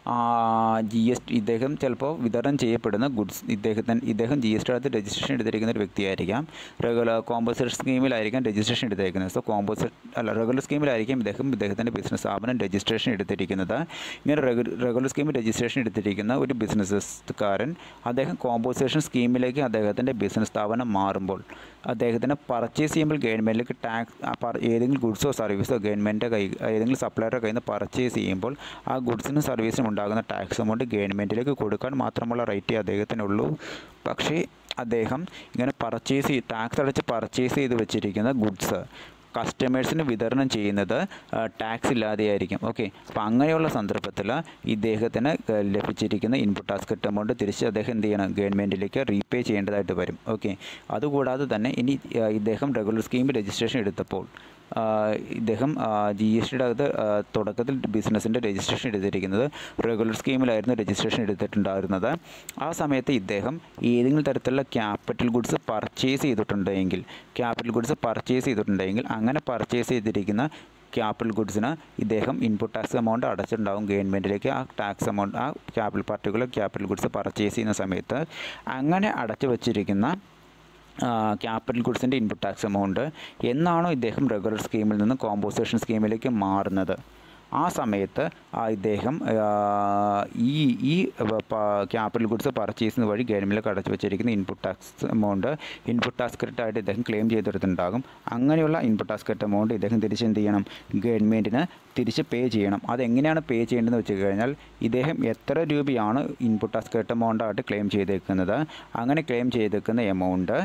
ജി എസ് ടി ഇദ്ദേഹം ചിലപ്പോൾ വിതരണം ചെയ്യപ്പെടുന്ന ഗുഡ്സ് ഇദ്ദേഹത്തിന് ഇദ്ദേഹം ജി എസ് ടി അകത്ത് രജിസ്ട്രേഷൻ എടുത്തിരിക്കുന്ന ഒരു വ്യക്തിയായിരിക്കാം റെഗുലർ കോമ്പോസേറ്റ് സ്കീമിലായിരിക്കാം രജിസ്ട്രേഷൻ എടുത്തിരിക്കുന്നത് സോ കോമ്പോസേറ്റ് അല്ല റെഗുലർ സ്കീമിലായിരിക്കും ഇദ്ദേഹം ഇദ്ദേഹത്തിൻ്റെ ബിസിനസ് സ്ഥാപനം രജിസ്ട്രേഷൻ എടുത്തിരിക്കുന്നത് ഇങ്ങനെ റെഗുലർ സ്കീമിൽ രജിസ്ട്രേഷൻ എടുത്തിരിക്കുന്ന ഒരു ബിസിനസ്സുകാരൻ അദ്ദേഹം കോമ്പോസേഷൻ സ്കീമിലേക്ക് അദ്ദേഹത്തിൻ്റെ ബിസിനസ് സ്ഥാപനം മാറുമ്പോൾ അദ്ദേഹത്തിന് പർച്ചേസ് ചെയ്യുമ്പോൾ ഗവൺമെൻറ്റിലേക്ക് ടാക്സ് ഏതെങ്കിലും ഗുഡ്സോ സർവീസോ ഗവൺമെൻറ്റിൻ്റെ കൈ ഏതെങ്കിലും സപ്ലയറുടെ കയ്യിൽ നിന്ന് പർച്ചേസ് ചെയ്യുമ്പോൾ ആ ഗുഡ്സിനും സർവീസിനും ഉണ്ടാകുന്ന ടാക്സ് എമൗണ്ട് ഗവൺമെൻറ്റിലേക്ക് കൊടുക്കാൻ മാത്രമുള്ള റൈറ്റ് അദ്ദേഹത്തിനുള്ളൂ പക്ഷേ അദ്ദേഹം ഇങ്ങനെ പർച്ചേസ് ചെയ്ത് ടാക്സ് അടച്ച് പർച്ചേസ് ചെയ്ത് വെച്ചിരിക്കുന്ന ഗുഡ്സ് കസ്റ്റമേഴ്സിന് വിതരണം ചെയ്യുന്നത് ടാക്സ് ഇല്ലാതെയായിരിക്കും ഓക്കെ അപ്പോൾ അങ്ങനെയുള്ള സന്ദർഭത്തിൽ ഇദ്ദേഹത്തിന് ക- ലഭിച്ചിരിക്കുന്ന ഇൻപുട്ട് ടാസ്ക് എമൗണ്ട് തിരിച്ച് അദ്ദേഹം എന്ത് ചെയ്യണം ഗവൺമെൻറ്റിലേക്ക് റീപേ ചെയ്യേണ്ടതായിട്ട് വരും ഓക്കെ അതുകൂടാതെ തന്നെ ഇനി ആ, ഇദ്ദേഹം റെഗുലർ സ്കീം രജിസ്ട്രേഷൻ എടുത്തപ്പോൾ ഇദ്ദേഹം ജി എസ് ടിയുടെ അകത്ത് ആ, തുടക്കത്തിൽ ബിസിനസ്സിൻ്റെ രജിസ്ട്രേഷൻ എടുത്തിരിക്കുന്നത് റെഗുലർ സ്കീമിലായിരുന്നു രജിസ്ട്രേഷൻ എടുത്തിട്ടുണ്ടായിരുന്നത് ആ സമയത്ത് ഇദ്ദേഹം ഏതെങ്കിലും തരത്തിലുള്ള ക്യാപിറ്റൽ ഗുഡ്സ് പർച്ചേസ് ചെയ്തിട്ടുണ്ടെങ്കിൽ ക്യാപിറ്റൽ ഗുഡ്സ് പർച്ചേസ് ചെയ്തിട്ടുണ്ടെങ്കിൽ അങ്ങനെ പർച്ചേസ് ചെയ്തിരിക്കുന്ന ക്യാപിറ്റൽ ഗുഡ്സിന് ഇദ്ദേഹം ഇൻപുട്ട് ടാക്സ് എമൗണ്ട് അടച്ചിട്ടുണ്ടാവും ഗവൺമെൻറ്റിലേക്ക് ആ ടാക്സ് എമൗണ്ട് ആ capital particular capital goods purchase ചെയ്യുന്ന സമയത്ത് അങ്ങനെ അടച്ചു വച്ചിരിക്കുന്ന ക്യാപിറ്റൽ ഗുഡ്സിൻ്റെ ഇൻപുട്ട് ടാക്സ് എമൗണ്ട് എന്നാണോ ഇദ്ദേഹം റെഗുലർ സ്കീമിൽ നിന്ന് കോമ്പോസേഷൻ സ്കീമിലേക്ക് മാറുന്നത് ആ സമയത്ത് ആ ഇദ്ദേഹം ആ, ഈ ഈ ക്യാപിറ്റൽ ഗുഡ്സ് പർച്ചേസ് ചെയ്യുന്ന വഴി ഗവൺമെൻറ്റിലേക്ക് അടച്ചു വെച്ചിരിക്കുന്ന input tax amount input tax credit ആയിട്ട് ഇദ്ദേഹം ക്ലെയിം ചെയ്തെടുത്തിട്ടുണ്ടാകും അങ്ങനെയുള്ള ഇൻപുട്ട് ടാക്സ് ക്രെഡിറ്റ് എമൗണ്ട് ഇദ്ദേഹം തിരിച്ച് എന്ത് ചെയ്യണം ഗവൺമെൻറ്റിന് തിരിച്ച് പേ ചെയ്യണം അതെങ്ങനെയാണ് പേ ചെയ്യേണ്ടതെന്ന് വെച്ച് കഴിഞ്ഞാൽ ഇദ്ദേഹം എത്ര രൂപയാണ് ഇൻപുട്ട് ടാക്സ് ക്രെഡിറ്റ് എമൗണ്ട് ആയിട്ട് ക്ലെയിം ചെയ്തേക്കുന്നത് അങ്ങനെ ക്ലെയിം ചെയ്തേക്കുന്ന എമൗണ്ട്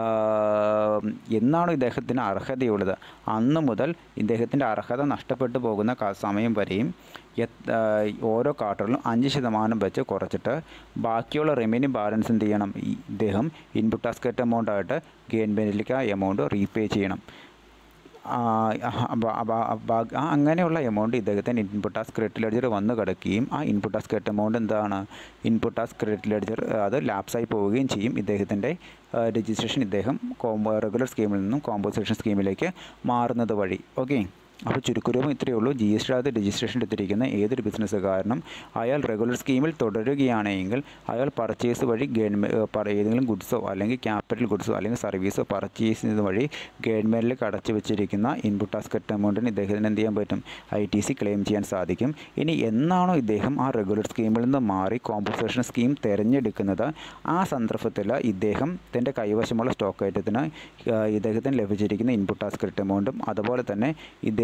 എന്നാണോ ഇദ്ദേഹത്തിന് അർഹതയുള്ളത് അന്ന് മുതൽ ഇദ്ദേഹത്തിൻ്റെ അർഹത നഷ്ടപ്പെട്ടു പോകുന്ന ക- സമയം വരെയും എത്- ആ, ഓരോ കാർട്ടറിലും അഞ്ച് ശതമാനം വെച്ച് കുറച്ചിട്ട് ബാക്കിയുള്ള റിമൈനിങ് ബാലൻസ് എന്ത് ചെയ്യണം ഈ ഇദ്ദേഹം ഇൻപുട്ട് ടാക്സ് ക്രെഡിറ്റ് എമൗണ്ട് ആയിട്ട് ഗവൺമെൻറ്റിലേക്ക് ആ എമൗണ്ട് റീപേ ചെയ്യണം ആ, അപ്പ- അപ്പ- അപ്പ- ആ അങ്ങനെയുള്ള എമൗണ്ട് ഇദ്ദേഹത്തിന് ഇൻപുട്ട് ടാക്സ് ക്രെഡിറ്റ് ലെഡ്ജർ വന്ന് കിടക്കുകയും ആ ഇൻപുട്ട് ടാക്സ് ക്രെഡിറ്റ് എമൗണ്ട് എന്താണ് ഇൻപുട്ട് ടാക്സ് ക്രെഡിറ്റ് ലെഡ്ജർ അത് ലാപ്സായി പോവുകയും ചെയ്യും ഇദ്ദേഹത്തിൻ്റെ രജിസ്ട്രേഷൻ ഇദ്ദേഹം കോമ്പോ റെഗുലർ സ്കീമിൽ നിന്നും കോമ്പോസേഷൻ സ്കീമിലേക്ക് മാറുന്നത് വഴി ഓക്കെ അപ്പോൾ ചുരുക്കരൂപം ഇത്രയേ ഉള്ളൂ ജി എസ് ടി അകത്ത് രജിസ്ട്രേഷൻ എടുത്തിരിക്കുന്ന ഏതൊരു ബിസിനസ്സുകാരനും അയാൾ റെഗുലർ സ്കീമിൽ തുടരുകയാണെങ്കിൽ അയാൾ പർച്ചേസ് വഴി ഗവൺമെൻറ് ഏതെങ്കിലും ഗുഡ്സോ അല്ലെങ്കിൽ ക്യാപിറ്റൽ ഗുഡ്സോ അല്ലെങ്കിൽ സർവീസോ പർച്ചേസ് ചെയ്യുന്നത് വഴി ഗവൺമെൻറ്റിലേക്ക് അടച്ചു വെച്ചിരിക്കുന്ന ഇൻപുട്ട് ടാക്സ് കട്ട് എമൗണ്ടിന് ഇദ്ദേഹത്തിന് എന്ത് ചെയ്യാൻ പറ്റും ഐ ടി സി ക്ലെയിം ചെയ്യാൻ സാധിക്കും ഇനി എന്നാണോ ഇദ്ദേഹം ആ റെഗുലർ സ്കീമിൽ നിന്ന് മാറി കോമ്പോസേഷൻ സ്കീം തിരഞ്ഞെടുക്കുന്നത് ആ സന്ദർഭത്തിൽ ഇദ്ദേഹം തൻ്റെ കൈവശമുള്ള സ്റ്റോക്ക് ഐറ്റത്തിന് ആ, ഇദ്ദേഹത്തിന് ലഭിച്ചിരിക്കുന്ന ഇൻപുട്ട് ടാക്സ് ക്രെഡിറ്റ് എമൗണ്ടും അതുപോലെ തന്നെ ഇദ്ദേഹം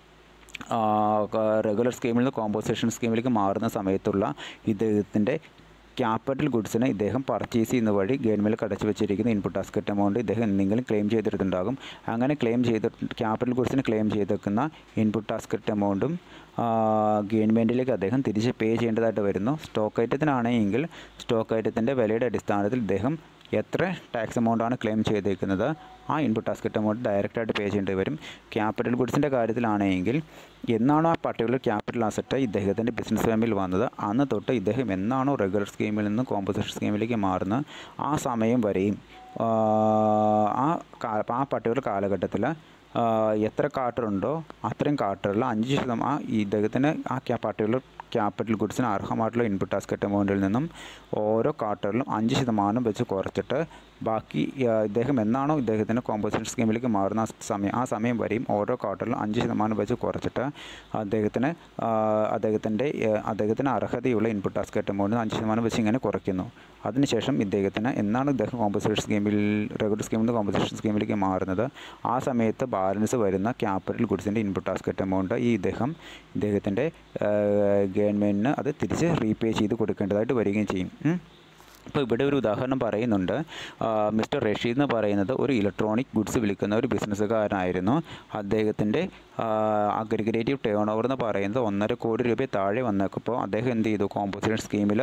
റെഗുലർ സ്കീമിൽ നിന്ന് കോമ്പോസേഷൻ സ്കീമിലേക്ക് മാറുന്ന സമയത്തുള്ള ഇദ്ദേഹത്തിൻ്റെ ക്യാപിറ്റൽ ഗുഡ്സിന് ഇദ്ദേഹം പർച്ചേസ് ചെയ്യുന്ന വഴി ഗവൺമെൻറ് അടച്ചു വെച്ചിരിക്കുന്ന ഇൻപുട്ട് ടാക്സ് കട്ട് എമൗണ്ട് ഇദ്ദേഹം എന്തെങ്കിലും ക്ലെയിം ചെയ്തിട്ടുണ്ടാകും അങ്ങനെ ക്ലെയിം ചെയ്ത് ക്യാപിറ്റൽ ഗുഡ്സിന് ക്ലെയിം ചെയ്തേക്കുന്ന ഇൻപുട്ട് ടാക്സ് കട്ട് എമൗണ്ടും ഗവൺമെൻറ്റിലേക്ക് അദ്ദേഹം തിരിച്ച് പേ ചെയ്യേണ്ടതായിട്ട് വരുന്നു സ്റ്റോക്ക് ഐറ്റത്തിനാണെങ്കിൽ സ്റ്റോക്ക് ഐറ്റത്തിൻ്റെ വിലയുടെ അടിസ്ഥാനത്തിൽ ഇദ്ദേഹം എത്ര ടാക്സ് എമൗണ്ടാണ് ക്ലെയിം ചെയ്തേക്കുന്നത് ആ ഇൻപുട്ട് ടാക്സ് കട്ട് എമൗണ്ട് ഡയറക്റ്റായിട്ട് പേ ചെയ്യേണ്ടി വരും ക്യാപിറ്റൽ ഗുഡ്സിൻ്റെ കാര്യത്തിലാണെങ്കിൽ എന്നാണോ ആ പർട്ടിക്കുലർ ക്യാപിറ്റൽ അസറ്റ് ഇദ്ദേഹത്തിൻ്റെ ബിസിനസ് ഫേമിൽ വന്നത് അന്ന് തൊട്ട് ഇദ്ദേഹം എന്നാണോ റെഗുലർ സ്കീമിൽ നിന്ന് കോമ്പോസിഷൻ സ്കീമിലേക്ക് മാറുന്നത് ആ സമയം വരെയും ആ, ആ കാ- ആ പർട്ടിക്കുലർ കാലഘട്ടത്തിൽ എത്ര കാർട്ടറുണ്ടോ അത്രയും കാർട്ടറിൽ അഞ്ച് ശതമാനം ആ ഇദ്ദേഹത്തിന് ആ ക്യാ പർട്ടിക്കുലർ ക്യാപിറ്റൽ ഗുഡ്സിന് അർഹമായിട്ടുള്ള ഇൻപുട്ട് ടാക്സ് കട്ട് എമൗണ്ടിൽ നിന്നും ഓരോ കാർട്ടറിലും അഞ്ച് ശതമാനം വെച്ച് കുറച്ചിട്ട് ബാക്കി ആ, ഇദ്ദേഹം എന്നാണോ ഇദ്ദേഹത്തിൻ്റെ കോമ്പോസിഷൻ സ്കീമിലേക്ക് മാറുന്ന ആ സമയം ആ സമയം വരെയും ഓരോ കാർട്ടറിലും അഞ്ച് ശതമാനം വെച്ച് കുറച്ചിട്ട് അദ്ദേഹത്തിന് ആ, അദ്ദേഹത്തിൻ്റെ ആ, അദ്ദേഹത്തിന് അർഹതയുള്ള ഇൻപുട്ട് ടാക്സ് കട്ട് എമൗണ്ട് അഞ്ച് ശതമാനം വെച്ച് ഇങ്ങനെ കുറയ്ക്കുന്നു അതിനുശേഷം ഇദ്ദേഹത്തിന് എന്നാണ് ഇദ്ദേഹം കോമ്പൻസേഷൻ സ്കീമിൽ റെഗുലർ സ്കീമിൽ നിന്ന് കോമ്പൻസേഷൻ സ്കീമിലേക്ക് മാറുന്നത് ആ സമയത്ത് ബാലൻസ് വരുന്ന ക്യാപിറ്റൽ ഗുഡ്സിൻ്റെ ഇൻപുട്ട് ടാക്സ് കട്ട് എമൗണ്ട് ഈ ഇദ്ദേഹം ഇദ്ദേഹത്തിൻ്റെ ഗവൺമെൻറ്റിന് അത് തിരിച്ച് റീപേ ചെയ്ത് കൊടുക്കേണ്ടതായിട്ട് വരികയും ചെയ്യും ഉം. ഇപ്പോൾ ഇവിടെ ഒരു ഉദാഹരണം പറയുന്നുണ്ട് ആ, മിസ്റ്റർ റഷീദ് എന്ന് പറയുന്നത് ഒരു ഇലക്ട്രോണിക് ഗുഡ്സ് വിൽക്കുന്ന ഒരു ബിസിനസ്സുകാരനായിരുന്നു അദ്ദേഹത്തിൻ്റെ അഗ്രിഗേറ്റീവ് ടേൺ ഓവർ എന്ന് പറയുന്നത് ഒന്നര കോടി രൂപ താഴെ വന്നപ്പോൾ അദ്ദേഹം എന്ത് ചെയ്തു കോമ്പോസിഷൻ സ്കീമിൽ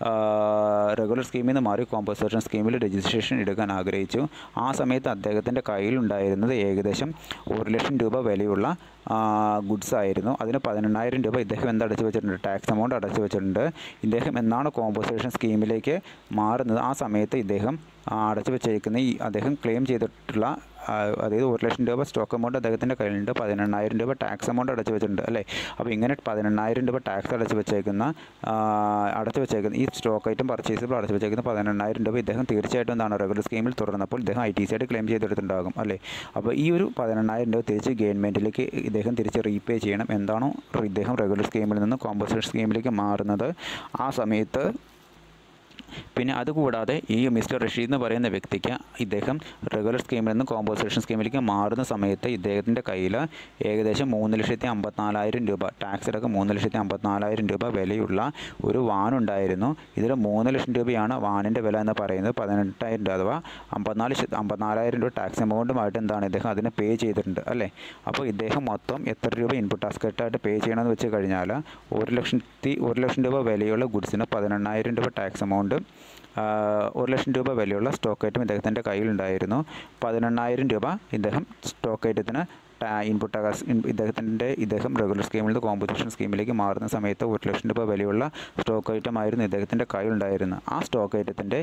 റെഗുലർ സ്കീമിൽ നിന്ന് മാറി കോമ്പോസിഷൻ സ്കീമിൽ രജിസ്ട്രേഷൻ എടുക്കാൻ ആഗ്രഹിച്ചു ആ സമയത്ത് അദ്ദേഹത്തിൻ്റെ കയ്യിലുണ്ടായിരുന്നത് ഏകദേശം ഒരു ലക്ഷം രൂപ വിലയുള്ള ഗുഡ്സ് ആയിരുന്നു അതിന് പതിനെണ്ണായിരം രൂപ ഇദ്ദേഹം എന്ത് അടച്ചു വെച്ചിട്ടുണ്ട് ടാക്സ് എമൗണ്ട് അടച്ചു വെച്ചിട്ടുണ്ട് ഇദ്ദേഹം എന്നാണ് കോമ്പോസിഷൻ സ്കീമിലേക്ക് മാറുന്നത് ആ സമയത്ത് ഇദ്ദേഹം ആ, അടച്ചു വെച്ചിരിക്കുന്ന ഈ അദ്ദേഹം ക്ലെയിം ചെയ്തിട്ടുള്ള ആ, അതായത് ഒരു ലക്ഷം രൂപ സ്റ്റോക്ക് എമൗണ്ട് അദ്ദേഹത്തിൻ്റെ കയ്യിലുണ്ട് പതിനെണ്ണായിരം രൂപ ടാക്സ് എമൗണ്ട് അടച്ചു വെച്ചിട്ടുണ്ട് അല്ലേ അപ്പോൾ ഇങ്ങനെ പതിനെണ്ണായിരം രൂപ ടാക്സ് അടച്ചു വെച്ചേക്കുന്ന ആ, അടച്ചു വെച്ചേക്കുന്ന ഈ സ്റ്റോക്ക് ഐറ്റം പർച്ചേസിബിൾ അടച്ചു വെച്ചേക്കുന്ന പതിനെണ്ണായിരം രൂപ ഇദ്ദേഹം തീർച്ചയായിട്ടും എന്താണ് റെഗുലർ സ്കീമിൽ തുടർന്നപ്പോൾ ഇദ്ദേഹം ഐ ടി സി ആയിട്ട് ക്ലെയിം ചെയ്തെടുത്തിട്ടുണ്ടാകും അല്ലേ അപ്പോൾ ഈ ഒരു പതിനെണ്ണായിരം രൂപ തിരിച്ച് ഗവൺമെൻറ്റിലേക്ക് ഇദ്ദേഹം തിരിച്ച് റീപേ ചെയ്യണം എന്താണോ ഇദ്ദേഹം റെഗുലർ സ്കീമിൽ നിന്ന് കോമ്പൻസേഷൻ സ്കീമിലേക്ക് മാറുന്നത് ആ സമയത്ത് പിന്നെ അതുകൂടാതെ ഈ മിസ്റ്റർ റഷീദ് എന്ന് പറയുന്ന വ്യക്തിക്ക് ഇദ്ദേഹം റെഗുലർ സ്കീമിൽ നിന്ന് കോമ്പോസേഷൻ സ്കീമിലേക്ക് മാറുന്ന സമയത്ത് ഇദ്ദേഹത്തിൻ്റെ കയ്യിൽ ഏകദേശം മൂന്ന് ലക്ഷത്തി അമ്പത്തിനാലായിരം രൂപ ടാക്സ് അടക്കം മൂന്ന് ലക്ഷത്തി അമ്പത്തിനാലായിരം രൂപ വിലയുള്ള ഒരു വാനുണ്ടായിരുന്നു ഇതിൽ മൂന്ന് ലക്ഷം രൂപയാണ് വാനിൻ്റെ വില എന്ന് പറയുന്നത് പതിനെട്ടായിരം രൂപ അഥവാ അമ്പത്തിനാല് ശത- അമ്പത്തിനാലായിരം രൂപ ടാക്സ് എമൗണ്ടുമായിട്ട് എന്താണ് ഇദ്ദേഹം അതിന് പേ ചെയ്തിട്ടുണ്ട് അല്ലേ അപ്പോൾ ഇദ്ദേഹം മൊത്തം എത്ര രൂപ ഇൻപുട്ട് ടാക്സ് കട്ടായിട്ട് പേ ചെയ്യണമെന്ന് വെച്ച് കഴിഞ്ഞാൽ ഒരു ലക്ഷത്തി ഒരു ലക്ഷം രൂപ വിലയുള്ള ഗുഡ്സിന് പതിനെണ്ണായിരം രൂപ ടാക്സ് എമൗണ്ട് ഒരു ലക്ഷം രൂപ വിലയുള്ള സ്റ്റോക്ക് ഐറ്റം ഇദ്ദേഹത്തിൻ്റെ കയ്യിലുണ്ടായിരുന്നു പതിനെണ്ണായിരം രൂപ ഇദ്ദേഹം സ്റ്റോക്ക് ഐറ്റത്തിന് ഇൻപുട്ട് ടാക്സ് ഇദ്ദേഹത്തിൻ്റെ ഇദ്ദേഹം റെഗുലർ സ്കീമിൽ നിന്ന് കോമ്പറ്റീഷൻ സ്കീമിലേക്ക് മാറുന്ന സമയത്ത് ഒരു ലക്ഷം രൂപ വിലയുള്ള സ്റ്റോക്ക് ഐറ്റം ആയിരുന്നു ഇദ്ദേഹത്തിൻ്റെ കയ്യിലുണ്ടായിരുന്നത് ആ സ്റ്റോക്ക് ഐറ്റത്തിൻ്റെ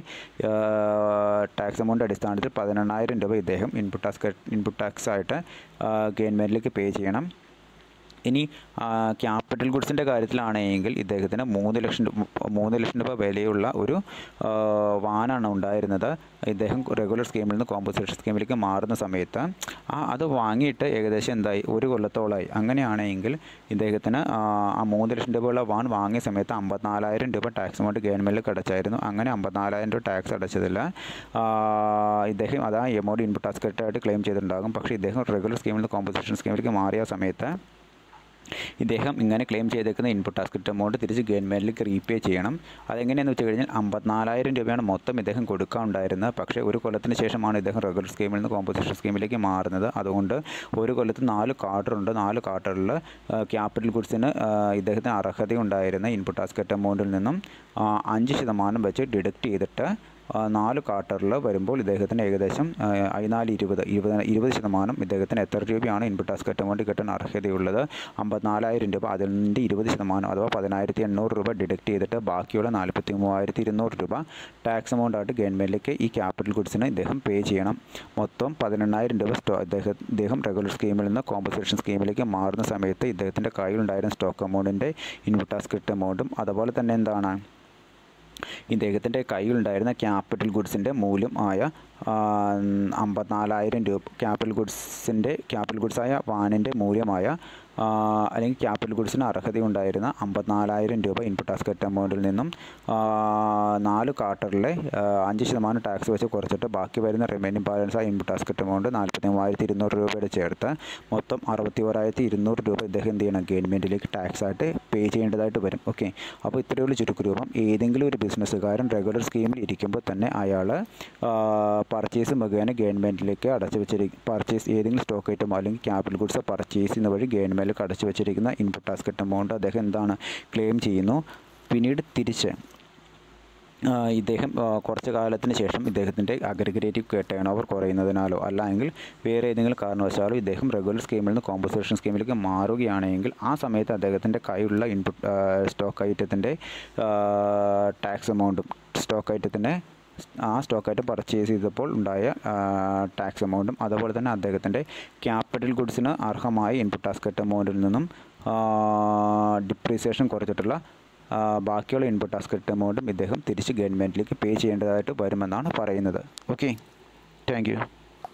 ടാക്സ് എമൗണ്ട് അടിസ്ഥാനത്തിൽ പതിനെണ്ണായിരം രൂപ ഇദ്ദേഹം ഇൻപുട്ട് ടാക്സ് ഇൻപുട്ട് ടാക്സ് ആയിട്ട് ഗവൺമെൻറ്റിലേക്ക് പേ ചെയ്യണം ഇനി ക്യാപിറ്റൽ ഗുഡ്സിൻ്റെ കാര്യത്തിലാണെങ്കിൽ ഇദ്ദേഹത്തിന് മൂന്ന് ലക്ഷം രൂപ മൂന്ന് ലക്ഷം രൂപ വിലയുള്ള ഒരു ആ, വാനാണ് ഉണ്ടായിരുന്നത് ഇദ്ദേഹം റെഗുലർ സ്കീമിൽ നിന്ന് കോമ്പൻസേഷൻ സ്കീമിലേക്ക് മാറുന്ന സമയത്ത് ആ അത് വാങ്ങിയിട്ട് ഏകദേശം എന്തായി ഒരു കൊല്ലത്തോളമായി അങ്ങനെയാണെങ്കിൽ ഇദ്ദേഹത്തിന് ആ ആ മൂന്ന് ലക്ഷം രൂപയുള്ള വാൻ വാങ്ങിയ സമയത്ത് അമ്പത്തിനാലായിരം രൂപ ടാക്സ് എമൗണ്ട് ഗവൺമെൻറ്റിൽ അടച്ചായിരുന്നു അങ്ങനെ അമ്പത്തിനാലായിരം രൂപ ടാക്സ് അടച്ചതിൽ ആ, ഇദ്ദേഹം അത് ആ എമൗണ്ട് ഇൻപുട്ട് ടാക്സ് ആയിട്ട് ക്ലെയിം ചെയ്തിട്ടുണ്ടാകും പക്ഷേ ഇദ്ദേഹം റെഗുലർ സ്കീമിൽ നിന്ന് കോമ്പൻസേഷൻ സ്കീമിലേക്ക് മാറിയ സമയത്ത് ഇദ്ദേഹം ഇങ്ങനെ ക്ലെയിം ചെയ്തേക്കുന്ന ഇൻപുട്ട് ടാസ്ക് എമൗണ്ട് തിരിച്ച് ഗവൺമെൻറ്റിലേക്ക് റീപേ ചെയ്യണം അതെങ്ങനെയാണെന്ന് വെച്ച് കഴിഞ്ഞാൽ അമ്പത്തിനാലായിരം രൂപയാണ് മൊത്തം ഇദ്ദേഹം കൊടുക്കാനുണ്ടായിരുന്നത് പക്ഷേ ഒരു കൊല്ലത്തിന് ശേഷമാണ് ഇദ്ദേഹം റെഗുലർ സ്കീമിൽ നിന്ന് കോമ്പൻസേഷൻ സ്കീമിലേക്ക് മാറുന്നത് അതുകൊണ്ട് ഒരു കൊല്ലത്ത് നാല് കാർഡറുണ്ട് നാല് കാർഡറിൽ ക്യാപിറ്റൽ ഗുഡ്സിന് ഇദ്ദേഹത്തിന് അർഹതയുണ്ടായിരുന്ന ഇൻപുട്ട് ടാസ്ക് എമൗണ്ടിൽ നിന്നും ആ, അഞ്ച് ശതമാനം വെച്ച് ഡിഡക്റ്റ് ചെയ്തിട്ട് ആ, നാല് കാർട്ടറിൽ വരുമ്പോൾ ഇദ്ദേഹത്തിന് ഏകദേശം ആ, അതിനാല് ഇരുപത് ഇരുപത് ഇരുപത് ശതമാനം ഇദ്ദേഹത്തിന് എത്ര രൂപയാണ് ഇൻപുട്ട് ടാക്സ് എമൗണ്ട് കിട്ടാൻ അർഹതയുള്ളത് അമ്പത്തിനാലായിരം രൂപ അതിൻ്റെ ഇരുപത് ശതമാനം അഥവാ പതിനായിരത്തി എണ്ണൂറ് രൂപ ഡിഡക്റ്റ് ചെയ്തിട്ട് ബാക്കിയുള്ള നാൽപ്പത്തി മൂവായിരത്തി ഇരുന്നൂറ് രൂപ ടാക്സ് എമൗണ്ട് ആയിട്ട് ഗവൺമെൻറ്റിലേക്ക് ഈ ക്യാപിറ്റൽ ഗുഡ്സിന് ഇദ്ദേഹം പേ ചെയ്യണം മൊത്തം പതിനെണ്ണായിരം രൂപ സ്റ്റോ ഇദ്ദേഹം ഇദ്ദേഹം റെഗുലർ സ്കീമിൽ നിന്ന് കോമ്പൻസേഷൻ സ്കീമിലേക്ക് മാറുന്ന സമയത്ത് ഇദ്ദേഹത്തിൻ്റെ കയ്യിലുണ്ടായിരുന്ന സ്റ്റോക്ക് എമൗണ്ടിൻ്റെ ഇൻപുട്ട് ടാക്സ് എമൗണ്ടും അതുപോലെ തന്നെ എന്താണ് ഇദ്ദേഹത്തിൻ്റെ കയ്യിലുണ്ടായിരുന്ന ക്യാപിറ്റൽ ഗുഡ്സിൻ്റെ മൂല്യം ആയ ആ, അമ്പത്തിനാലായിരം രൂപ ക്യാപിറ്റൽ ഗുഡ്സിൻ്റെ ക്യാപിറ്റൽ ഗുഡ്സായ വാനിൻ്റെ മൂല്യമായ ആ, അല്ലെങ്കിൽ ക്യാപിറ്റൽ ഗുഡ്സിന് അർഹതയുണ്ടായിരുന്ന അമ്പത്തിനാലായിരം രൂപ ഇൻപുട്ട് ടാക്സ് എമൗണ്ടിൽ നിന്നും ആ, നാല് കാർട്ടറിലെ ആ, അഞ്ച് ശതമാനം ടാക്സ് വെച്ച് കുറച്ചിട്ട് ബാക്കി വരുന്ന റിമൈനിങ് ബാലൻസ് ആ ഇൻപുട്ട് ടാക്സ് എമൗണ്ട് നാൽപ്പത്തി മൂവായിരത്തി ഇരുന്നൂറ് രൂപയുടെ ചേർത്ത് മൊത്തം അറുപത്തി ഓരായിരത്തി ഇരുന്നൂറ് രൂപ ഇദ്ദേഹം എന്ത് ചെയ്യണം ഗവൺമെൻറ്റിലേക്ക് ടാക്സ് ആയിട്ട് പേ ചെയ്യേണ്ടതായിട്ട് വരും ഓക്കെ അപ്പോൾ ഇത്രയുള്ള ചുരുക്കുരൂപം ഏതെങ്കിലും ഒരു ബിസിനസ്സുകാരൻ റെഗുലർ സ്കീമിൽ ഇരിക്കുമ്പോൾ തന്നെ അയാൾ പർച്ചേസ് മുഖേന ഗവൺമെൻറ്റിലേക്ക് അടച്ചു വെച്ചിരിക്കും പർച്ചേസ് ഏതെങ്കിലും സ്റ്റോക്ക് ഐറ്റമോ അല്ലെങ്കിൽ ക്യാപിറ്റൽ ഗുഡ്സ് പർച്ചേസ് ചെയ്യുന്ന വഴി ഗവൺമെൻറ്റിലേക്ക് അടച്ചു വെച്ചിരിക്കുന്ന ഇൻപുട്ട് ടാക്സ് എമൗണ്ട് അദ്ദേഹം എന്താണ് ക്ലെയിം ചെയ്യുന്നു പിന്നീട് തിരിച്ച് ആ, ഇദ്ദേഹം ആ, കുറച്ച് കാലത്തിന് ശേഷം ഇദ്ദേഹത്തിൻ്റെ അഗ്രഗേറ്റീവ് ടേൺ ഓവർ കുറയുന്നതിനാലോ അല്ലെങ്കിൽ വേറെ ഏതെങ്കിലും കാരണവശാലോ ഇദ്ദേഹം റെഗുലർ സ്കീമിൽ നിന്ന് കോമ്പൻസേഷൻ സ്കീമിലേക്ക് മാറുകയാണെങ്കിൽ ആ സമയത്ത് അദ്ദേഹത്തിൻ്റെ കയ്യിലുള്ള ഇൻപുട്ട് സ്റ്റോക്ക് ഐറ്റത്തിൻ്റെ ടാക്സ് എമൗണ്ടും സ്റ്റോക്ക് ഐറ്റത്തിൻ്റെ ആ സ്റ്റോക്ക് ഐറ്റം പർച്ചേസ് ചെയ്തപ്പോൾ ഉണ്ടായ ടാക്സ് എമൗണ്ടും അതുപോലെ തന്നെ അദ്ദേഹത്തിൻ്റെ ക്യാപിറ്റൽ ഗുഡ്സിന് അർഹമായ ഇൻപുട്ട് ടാക്സ് എമൗണ്ടിൽ നിന്നും ഡിപ്രീസിയേഷൻ കുറച്ചിട്ടുള്ള ആ, ബാക്കിയുള്ള ഇൻപുട്ട് ടാക്സ് എമൗണ്ടും ഇദ്ദേഹം തിരിച്ച് ഗവൺമെൻറ്റിലേക്ക് പേ ചെയ്യേണ്ടതായിട്ട് വരുമെന്നാണ് പറയുന്നത് ഓക്കെ താങ്ക് യു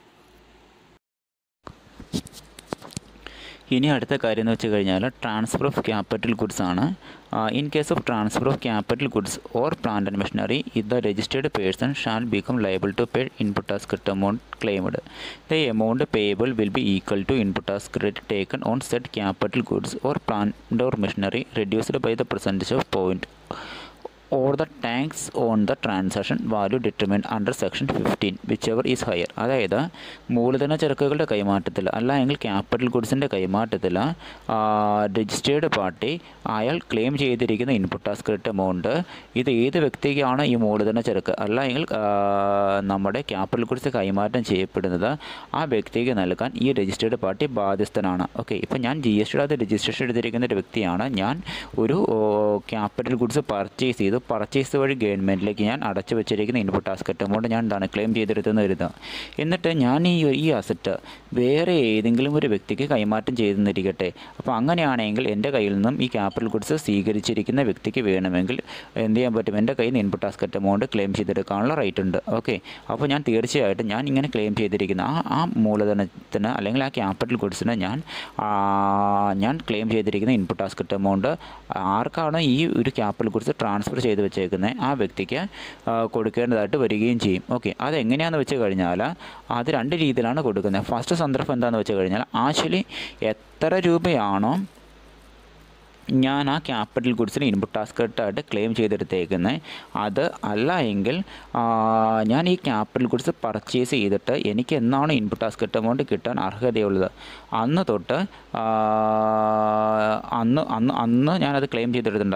ഇനി അടുത്ത കാര്യം എന്ന് വെച്ച് കഴിഞ്ഞാൽ ട്രാൻസ്ഫർ ഓഫ് ക്യാപിറ്റൽ ഗുഡ്സ് ആണ് in case of transfer of capital goods or plant and machinery ഇത് the registered person shall become liable to pay input tax credit amount claimed the amount payable will be equal to input tax credit taken on set capital goods or plant or machinery reduced by the percentage of point or the tax on the transaction value determined under section 15 whichever is higher അതായത് മൂലധന ചരക്കുകളുടെ കൈമാറ്റത്തിൽ അല്ല എങ്കിൽ ക്യാപിറ്റൽ ഗുഡ്സിൻ്റെ കൈമാറ്റത്തിൽ രജിസ്റ്റേർഡ് പാർട്ടി അയാൾ ക്ലെയിം ചെയ്തിരിക്കുന്ന ഇൻപുട്ട് ടാക്സ് ക്രെഡിറ്റ് എമൗണ്ട് ഇത് ഏത് വ്യക്തിക്കാണ് ഈ മൂലധന ചരക്ക് അല്ല എങ്കിൽ ആ, നമ്മുടെ ക്യാപിറ്റൽ ഗുഡ്സ് കൈമാറ്റം ചെയ്യപ്പെടുന്നത് ആ വ്യക്തിക്ക് നൽകാൻ ഈ രജിസ്റ്റേർഡ് പാർട്ടി ബാധ്യസ്ഥനാണ് ഓക്കെ ഇപ്പം ഞാൻ ജി എസ് ടിയുടെ അത് രജിസ്ട്രേഷൻ എടുത്തിരിക്കുന്ന ഒരു വ്യക്തിയാണ് ഞാൻ ഒരു ക്യാപിറ്റൽ ഗുഡ്സ് പർച്ചേസ് ചെയ്തു പർച്ചേസ് വഴി ഗവൺമെൻറ്റിലേക്ക് ഞാൻ അടച്ചു വെച്ചിരിക്കുന്ന ഇൻപുട്ട് ടാസ്കറ്റ് എമൗണ്ട് ഞാൻ എന്താണ് ക്ലെയിം ചെയ്തെടുത്തെന്ന് കരുതുക എന്നിട്ട് ഞാൻ ഈ ഈ അസറ്റ് വേറെ ഏതെങ്കിലും ഒരു വ്യക്തിക്ക് കൈമാറ്റം ചെയ്തെന്നിരിക്കട്ടെ അപ്പോൾ അങ്ങനെയാണെങ്കിൽ എൻ്റെ കയ്യിൽ നിന്നും ഈ ക്യാപിറ്റൽ ഗുഡ്സ് സ്വീകരിച്ചിരിക്കുന്ന വ്യക്തിക്ക് വേണമെങ്കിൽ എന്ത് ചെയ്യാൻ പറ്റും എൻ്റെ കയ്യിൽ നിന്ന് ഇൻപുട്ട് ടാസ്കറ്റ് എമൗണ്ട് ക്ലെയിം ചെയ്തെടുക്കാനുള്ള റൈറ്റ് ഉണ്ട് ഓക്കെ അപ്പോൾ ഞാൻ തീർച്ചയായിട്ടും ഞാൻ ഇങ്ങനെ ക്ലെയിം ചെയ്തിരിക്കുന്ന ആ ആ മൂലധനത്തിന് അല്ലെങ്കിൽ ആ ക്യാപിറ്റൽ ഗുഡ്സിന് ഞാൻ ആ, ഞാൻ ക്ലെയിം ചെയ്തിരിക്കുന്ന ഇൻപുട്ട് ടാസ്കറ്റ് എമൗണ്ട് ആർക്കാണ് ഈ ഒരു ക്യാപിറ്റൽ ഗുഡ്സ് ട്രാൻസ്ഫർ ചെയ്ത് വെച്ചേക്കുന്നത് ആ വ്യക്തിക്ക് ആ, കൊടുക്കേണ്ടതായിട്ട് വരികയും ചെയ്യും ഓക്കെ അതെങ്ങനെയാണെന്ന് വെച്ച് കഴിഞ്ഞാൽ അത് രണ്ട് രീതിയിലാണ് കൊടുക്കുന്നത് ഫസ്റ്റ് സന്ദർഭം എന്താണെന്ന് വെച്ച് കഴിഞ്ഞാൽ ആക്ച്വലി എത്ര രൂപയാണോ ഞാൻ ആ ക്യാപിറ്റൽ ഗുഡ്സിന് ഇൻപുട്ട് ടാസ്കറ്റായിട്ട് ക്ലെയിം ചെയ്തെടുത്തേക്കുന്നത് അത് അല്ല എങ്കിൽ ആ, ഞാൻ ഈ ക്യാപിറ്റൽ ഗുഡ്സ് പർച്ചേസ് ചെയ്തിട്ട് എനിക്ക് എന്നാണ് ഇൻപുട്ട് ടാസ്കറ്റ് എമൗണ്ട് കിട്ടാൻ അർഹതയുള്ളത് അന്ന് തൊട്ട് ആ, അന്ന് അന്ന് അന്ന് ഞാനത് ക്ലെയിം ചെയ്തെടുത്തിട്ടുണ്ടാകും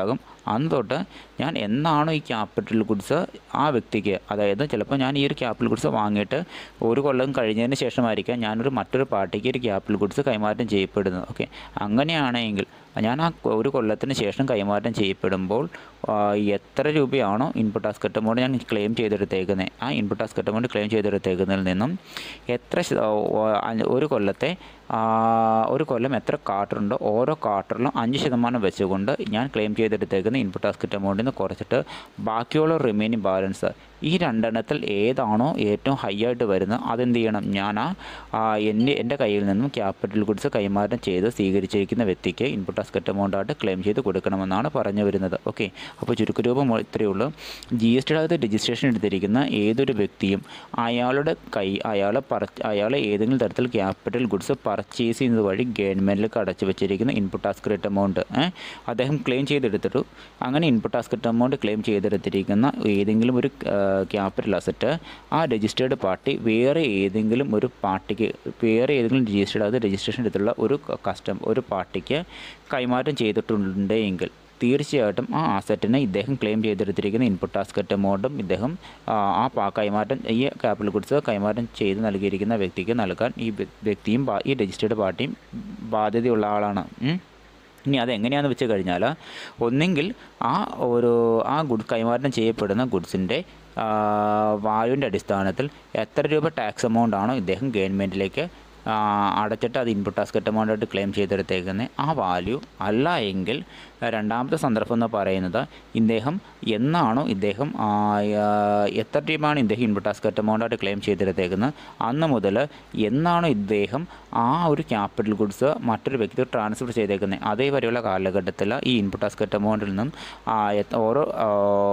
അന്ന് തൊട്ട് ഞാൻ എന്നാണോ ഈ ക്യാപിറ്റൽ ഗുഡ്സ് ആ വ്യക്തിക്ക് അതായത് ചിലപ്പോൾ ഞാൻ ഈ ഒരു ക്യാപിറ്റൽ ഗുഡ്സ് വാങ്ങിയിട്ട് ഒരു കൊല്ലം കഴിഞ്ഞതിന് ശേഷമായിരിക്കാം ഞാനൊരു മറ്റൊരു പാർട്ടിക്ക് ഒരു ക്യാപിറ്റൽ ഗുഡ്സ് കൈമാറ്റം ചെയ്യപ്പെടുന്നത് ഓക്കെ അങ്ങനെയാണെങ്കിൽ ഞാൻ ആ കൊ- ഒരു കൊല്ലത്തിന് ശേഷം കൈമാറ്റം ചെയ്യപ്പെടുമ്പോൾ ആ, എത്ര രൂപയാണോ ഇൻപുട്ട് ആസ്കറ്റ് എമൗണ്ട് ഞാൻ ക്ലെയിം ചെയ്തെടുത്തേക്കുന്നത് ആ ഇൻപുട്ട് ആസ്കറ്റ് എമൗണ്ട് ക്ലെയിം ചെയ്തെടുത്തേക്കുന്നതിൽ നിന്നും എത്ര ശ- ഓ, അഞ്ച്- ഒരു കൊല്ലത്തെ ആ, ഒരു കൊല്ലം എത്ര കാർട്ടറുണ്ടോ ഓരോ കാർട്ടറിലും അഞ്ച് ശതമാനം വെച്ചുകൊണ്ട് ഞാൻ ക്ലെയിം ചെയ്തെടുത്തേക്കുന്ന ഇൻപുട്ട് ആസ്കറ്റ് എമൗണ്ടിൽ നിന്ന് കുറച്ചിട്ട് ബാക്കിയുള്ള റിമൈനിങ് ബാലൻസ് ഈ രണ്ടെണ്ണത്തിൽ ഏതാണോ ഏറ്റവും ഹൈ ആയിട്ട് വരുന്നത് അതെന്ത് ചെയ്യണം ഞാൻ ആ ആ, എൻ്റെ എൻ്റെ കയ്യിൽ നിന്നും ക്യാപിറ്റൽ ഗുഡ്സ് കൈമാറ്റം ചെയ്ത് സ്വീകരിച്ചിരിക്കുന്ന വ്യക്തിക്ക് ഇൻപുട്ട് ആസ്കറ്റ് എമൗണ്ട് ആയിട്ട് ക്ലെയിം ചെയ്ത് കൊടുക്കണമെന്നാണ് പറഞ്ഞു വരുന്നത് ഓക്കെ അപ്പോൾ ചുരുക്കരൂപം ഇത്രയേ ഉള്ളൂ ജി എസ് ടിയുടെ രജിസ്ട്രേഷൻ എടുത്തിരിക്കുന്ന ഏതൊരു വ്യക്തിയും അയാളുടെ കൈ അയാളെ പറ അയാളെ ഏതെങ്കിലും തരത്തിൽ ക്യാപിറ്റൽ ഗുഡ്സ് പർച്ചേസ് ചെയ്യുന്നത് വഴി ഗവൺമെൻറ്റിലേക്ക് അടച്ചു വെച്ചിരിക്കുന്ന ഇൻപുട്ട് ആസ്ക്രിറ്റ് എമൗണ്ട് അദ്ദേഹം ക്ലെയിം ചെയ്തെടുത്തിട്ടു അങ്ങനെ ഇൻപുട്ട് ആസ്ക്രിറ്റ് എമൗണ്ട് ക്ലെയിം ചെയ്തെടുത്തിരിക്കുന്ന ഏതെങ്കിലും ഒരു ക്യാപിറ്റൽ അസറ്റ് ആ രജിസ്റ്റേർഡ് പാർട്ടി വേറെ ഏതെങ്കിലും ഒരു പാർട്ടിക്ക് വേറെ ഏതെങ്കിലും രജിസ്റ്റേർഡ് അത് രജിസ്ട്രേഷൻ എടുത്തുള്ള ഒരു കസ്റ്റം ഒരു പാർട്ടിക്ക് കൈമാറ്റം ചെയ്തിട്ടുണ്ടെങ്കിൽ തീർച്ചയായിട്ടും ആ ആസറ്റിനെ ഇദ്ദേഹം ക്ലെയിം ചെയ്തെടുത്തിരിക്കുന്ന ഇൻപുട്ട് ആസ്കറ്റ് എമൗണ്ടും ഇദ്ദേഹം ആ, ആ പാ കൈമാറ്റം ഈ ക്യാപിറ്റൽ ഗുഡ്സ് കൈമാറ്റം ചെയ്ത് നൽകിയിരിക്കുന്ന വ്യക്തിക്ക് നൽകാൻ ഈ വ്യ- വ്യക്തിയും ബാ- ഈ രജിസ്റ്റേർഡ് പാർട്ടിയും ബാധ്യതയുള്ള ആളാണ് ഉം. ഇനി അതെങ്ങനെയാണെന്ന് വെച്ച് കഴിഞ്ഞാൽ ഒന്നെങ്കിൽ ആ ഒരു ആ ഗുഡ് കൈമാറ്റം ചെയ്യപ്പെടുന്ന ഗുഡ്സിൻ്റെ വാല്യൂവിൻ്റെ അടിസ്ഥാനത്തിൽ എത്ര രൂപ ടാക്സ് എമൗണ്ട് ആണോ ഇദ്ദേഹം ഗവൺമെൻറ്റിലേക്ക് അടച്ചിട്ട് അത് ഇൻപുട്ട് ആസ്കറ്റ് എമൗണ്ട് ആയിട്ട് ക്ലെയിം ചെയ്തെടുത്തേക്കുന്നത് ആ വാല്യൂ അല്ല എങ്കിൽ രണ്ടാമത്തെ സന്ദർഭം എന്ന് പറയുന്നത് ഇദ്ദേഹം എന്നാണോ ഇദ്ദേഹം ആ, ആ, എത്ര രൂപയാണ് ഇദ്ദേഹം ഇൻപുട്ട് ആസ്കറ്റ് എമൗണ്ട് ആയിട്ട് ക്ലെയിം ചെയ്തെടുത്തേക്കുന്നത് അന്ന് മുതൽ എന്നാണോ ഇദ്ദേഹം ആ ഒരു ക്യാപിറ്റൽ ഗുഡ്സ് മറ്റൊരു വ്യക്തി ട്രാൻസ്ഫർ ചെയ്തേക്കുന്നത് അതേവരെയുള്ള കാലഘട്ടത്തിൽ ഈ ഇൻപുട്ട് ആസ്കറ്റ് എമൗണ്ടിൽ നിന്നും ആ, എത്ര- ഓരോ ആ,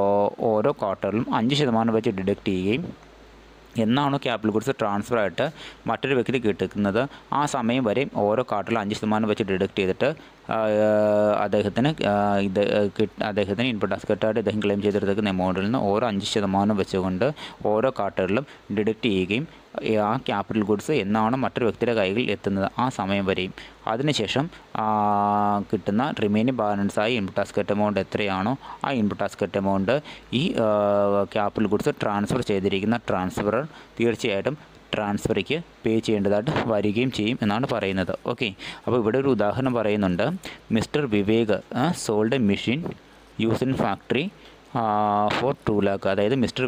ഓരോ ക്വാർട്ടറിലും അഞ്ച് ശതമാനം വെച്ച് ഡിഡക്റ്റ് ചെയ്യുകയും എന്നാണോ ക്യാപിറ്റൽ ഗുഡ്സ് ട്രാൻസ്ഫർ ആയിട്ട് മറ്റൊരു വ്യക്തി കിട്ടുന്നത് ആ സമയം വരെയും ഓരോ കാർട്ടിലും അഞ്ച് ശതമാനം വെച്ച് ഡിഡക്റ്റ് ചെയ്തിട്ട് ആ, അദ്ദേഹത്തിന് ആ, ഇത് കിട്ട- അദ്ദേഹത്തിന് ഇൻപുട്ട് അസ്കറ്റായിട്ട് അദ്ദേഹം ക്ലെയിം ചെയ്തെടുക്കുന്ന എമൗണ്ടിൽ നിന്ന് ഓരോ അഞ്ച് ശതമാനം വെച്ചുകൊണ്ട് ഓരോ കാർട്ടുകളിലും ഡിഡക്റ്റ് ചെയ്യുകയും ഈ ആ ക്യാപിറ്റൽ ഗുഡ്സ് എന്നാണോ മറ്റൊരു വ്യക്തിയുടെ കൈകളിൽ എത്തുന്നത് ആ സമയം വരെയും അതിനുശേഷം ആ, കിട്ടുന്ന റിമൈനിങ് ബാലൻസായി ഇൻപുട്ട് അസ്കറ്റ് എമൗണ്ട് എത്രയാണോ ആ ഇൻപുട്ട് അസ്കറ്റ് എമൗണ്ട് ഈ ക്യാപിറ്റൽ ഗുഡ്സ് ട്രാൻസ്ഫർ ചെയ്തിരിക്കുന്ന ട്രാൻസ്ഫറർ തീർച്ചയായിട്ടും ട്രാൻസ്ഫറിക്ക് പേ ചെയ്യേണ്ടതായിട്ട് വരികയും ചെയ്യും എന്നാണ് പറയുന്നത് ഓക്കെ അപ്പോൾ ഇവിടെ ഒരു ഉദാഹരണം പറയുന്നുണ്ട് Mr Vivek sold a machine use in factory for two lakh അതായത് മിസ്റ്റർ